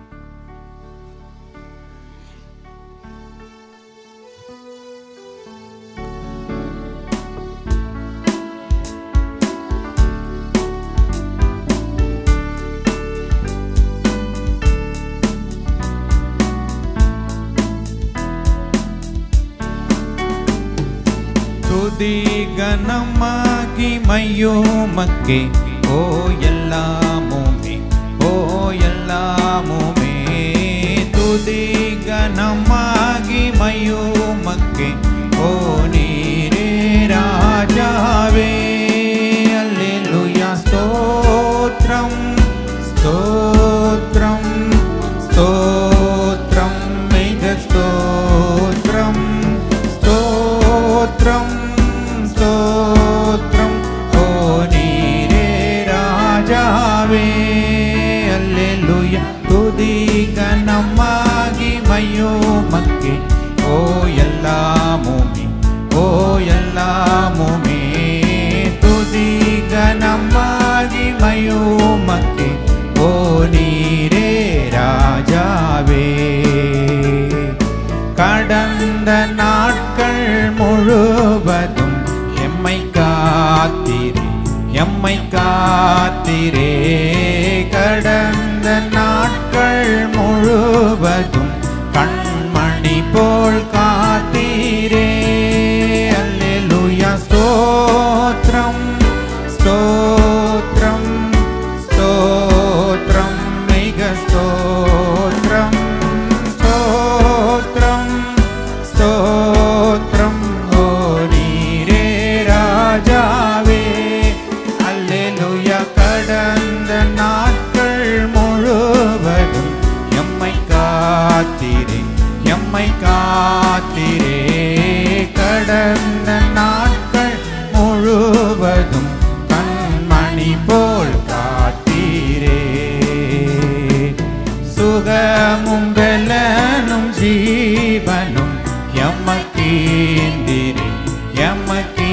துதி கனமாகி மையோமக்கே ஓ எல்லாமுமே ஓ எல்லாமுமே துதி கனமாகி மையோமக்கே ஓ நீரே ராஜாவே அல்லேலூயா ஸ்தோத்ரம் ஸ்தோத்ரம் ஸ்தோத்ரம் மிக ஸ்தோத்ரம் ஸ்தோத்ரம் ஸ்தோத்ரம் ஓ நீரே ராஜாவே அல்லேலூயா துதி கனமாகி மையோ மக்கே ஓ எல்லாமுமே ஓ எல்லாமுமே துதி கனமாகி மையோ மக்கே ஓ நீரே ராஜாவே கடந்த நாட்கள் முழுவதும் எம்மை காத்திரே எம்மை காத்திரே கடந்த நாட்கள் முழுவதும் கண்மணி போல் காத்தீரே அல்லேலூயா ஸ்தோத்ரம் ஸ்தோத்ரம் ஸ்தோத்ரம்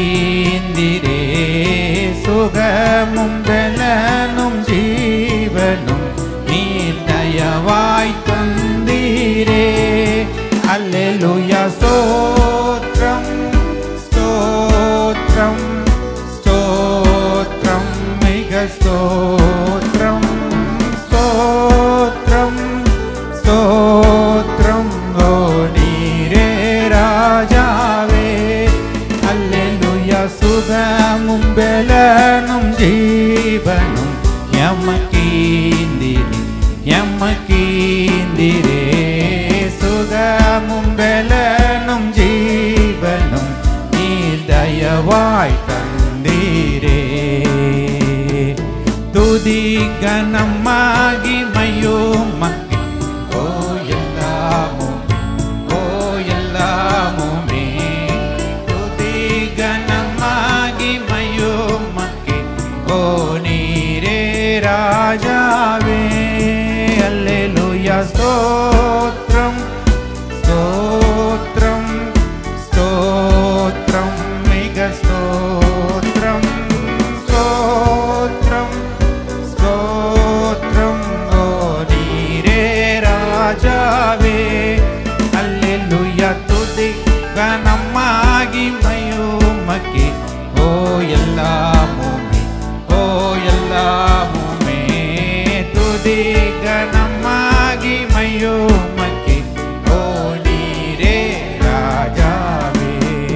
கீந்திரே சுகமும் பலனும் ஜீவனும் நீர் தயவாய் தந்தீரே அல்லேலூயா ஸ்தோத்ரம் ஸ்தோத்ரம் ஸ்தோத்ரம் மிக ஸ்தோத்ரம் ஸ்தோத்ரம் ஸ்தோத்ரம் ஓ நீரே ராஜாவே அல்லேலூயா சுகமும் பலனும் ஜீவனும் எமக்கீந்திரே எமக்கீந்திரே சுகமும் பலனும் ஜீவனும் நீர் தயவாய் தந்தீரே துதி கனமாகி மயோமக்கி ஓ எல்லாமும் ஓ எல்லாமுமே துதி கனமாகி மயோமக்கி ஓ நீரே ராஜாவே அல்லேலூயா ஸ்தோத்ரம் ஸ்தோத்ரம் ஸ்தோத்ரம் மிக ஸ்தோத்ரம் ஸ்தோத்ரம் ஸ்தோத்ரம் ஓ நீரே ராஜாவே அல்லேலூயா துதி கனமாகி மயோமக்கி ஓ எல்லாமுமே ஓ எல்லாமுமே துதி கனமாகி மயோமக்கி ஓ நீரே ராஜாவே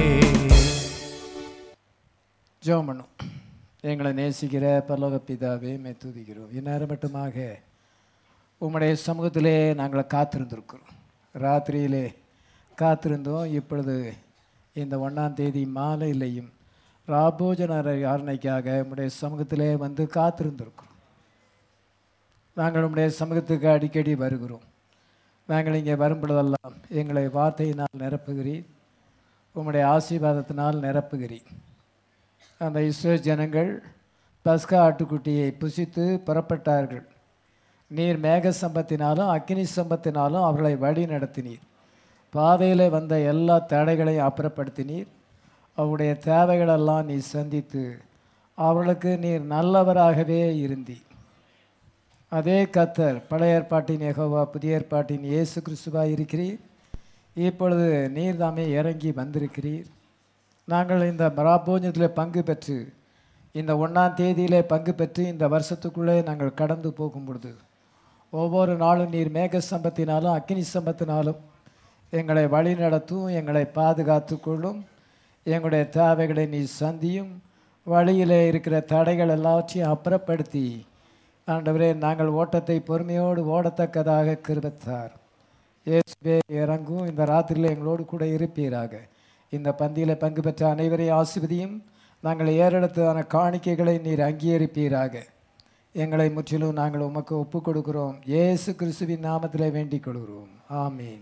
ஜெபம் பண்ணும் எங்களை நேசிக்கிற பரலோக பிதாவே மே துதிக்கிறோம் இந்நேரம் மட்டுமாக உம்முடைய சமூகத்திலே நாங்கள் காத்திருந்திருக்கிறோம் ராத்திரியிலே காத்திருந்தோம் இப்பொழுது இந்த ஒன்றாம் தேதி மாலையிலையும் ராபோஜன ஆரணைக்காக உம்முடைய சமூகத்திலே வந்து காத்திருந்திருக்கிறோம் நாங்கள் உம்முடைய சமூகத்துக்கு அடிக்கடி வருகிறோம் நாங்கள் இங்கே வரும்பொழுதெல்லாம் எங்களை வார்த்தையினால் நிரப்புகிறீர் உம்முடைய ஆசீர்வாதத்தினால் நிரப்புகிறீர் அந்த இஸ்ரேல் ஜனங்கள் பஸ்கா ஆட்டுக்குட்டியை புசித்து புறப்பட்டார்கள் நீர் மேக சம்பத்தினாலும் அக்கினி சம்பத்தினாலும் அவர்களை வழி நடத்தினீர் பாதையில் வந்த எல்லா தடைகளையும் அப்புறப்படுத்தினீர் அவருடைய தேவைகளெல்லாம் நீ சந்தித்து அவர்களுக்கு நீர் நல்லவராகவே இருந்தீர் அதே கத்தர் பழைய ஏற்பாட்டின் யெகோவா புதிய ஏற்பாட்டின் இயேசு கிறிஸ்துவாக இருக்கிறீர் இப்பொழுது நீர் தாமே இறங்கி வந்திருக்கிறீர் நாங்கள் இந்த மராபோஜனத்தில் பங்கு பெற்று இந்த ஒன்றாம் தேதியிலே பங்கு பெற்று இந்த வருஷத்துக்குள்ளே நாங்கள் கடந்து போகும் பொழுது ஒவ்வொரு நாளும் நீர் மேக சம்பத்தினாலும் அக்கினி சம்பத்தினாலும் எங்களை வழி நடத்தும் எங்களை பாதுகாத்து கொள்ளும் எங்களுடைய தேவைகளை நீ சந்தியும் வழியிலே இருக்கிற தடைகள் எல்லாவற்றையும் அப்புறப்படுத்தி ஆண்டவரே நாங்கள் ஓட்டத்தை பொறுமையோடு ஓடத்தக்கதாக கிருபத்தார் இயேசுவே இறங்கும் இந்த ராத்திரியில் எங்களோடு கூட இருப்பீராக இந்த பந்தியில் பங்கு பெற்ற அனைவரையும் ஆசிர்வதியும் நாங்கள் ஏறெடுத்ததான காணிக்கைகளை நீர் அங்கீகரிப்பீராக எங்களை முற்றிலும் நாங்கள் உமக்கு ஒப்புக் கொடுக்கிறோம் இயேசு கிறிஸ்துவின் நாமத்திலே வேண்டிக் கொள்கிறோம் ஆமீன்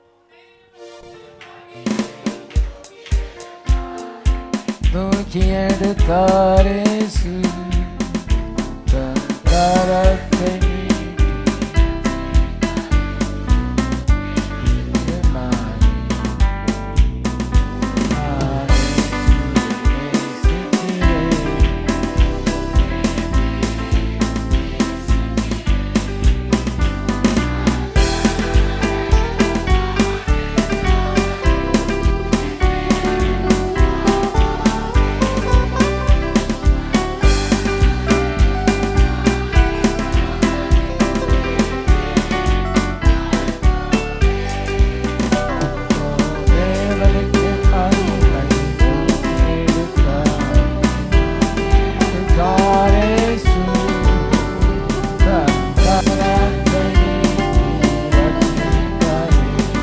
தூக்கி எடுத்தாரேசு தன் கரத்தை நீட்டி நான் நானே நேசிக்கிறேன். தேவனுக்கு அருளை எடுத்தார். தாரேசு தன் கரத்தை நீட்டி ரட்சித்தாரே.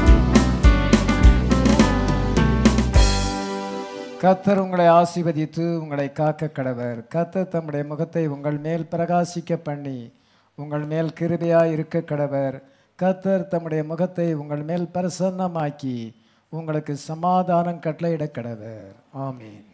கத்தர் உங்களை ஆசீர்வதித்து உங்களை காக்க கடவர் கத்தர் தம்முடைய முகத்தை உங்கள் மேல் பிரகாசிக்க பண்ணி உங்கள் மேல் கிருபையாய் இருக்க கடவர் கத்தர் தம்முடைய முகத்தை உங்கள் மேல் பிரசன்னமாக்கி உங்களுக்கு சமாதானம் கட்டளையிட கடவர் ஆமீன்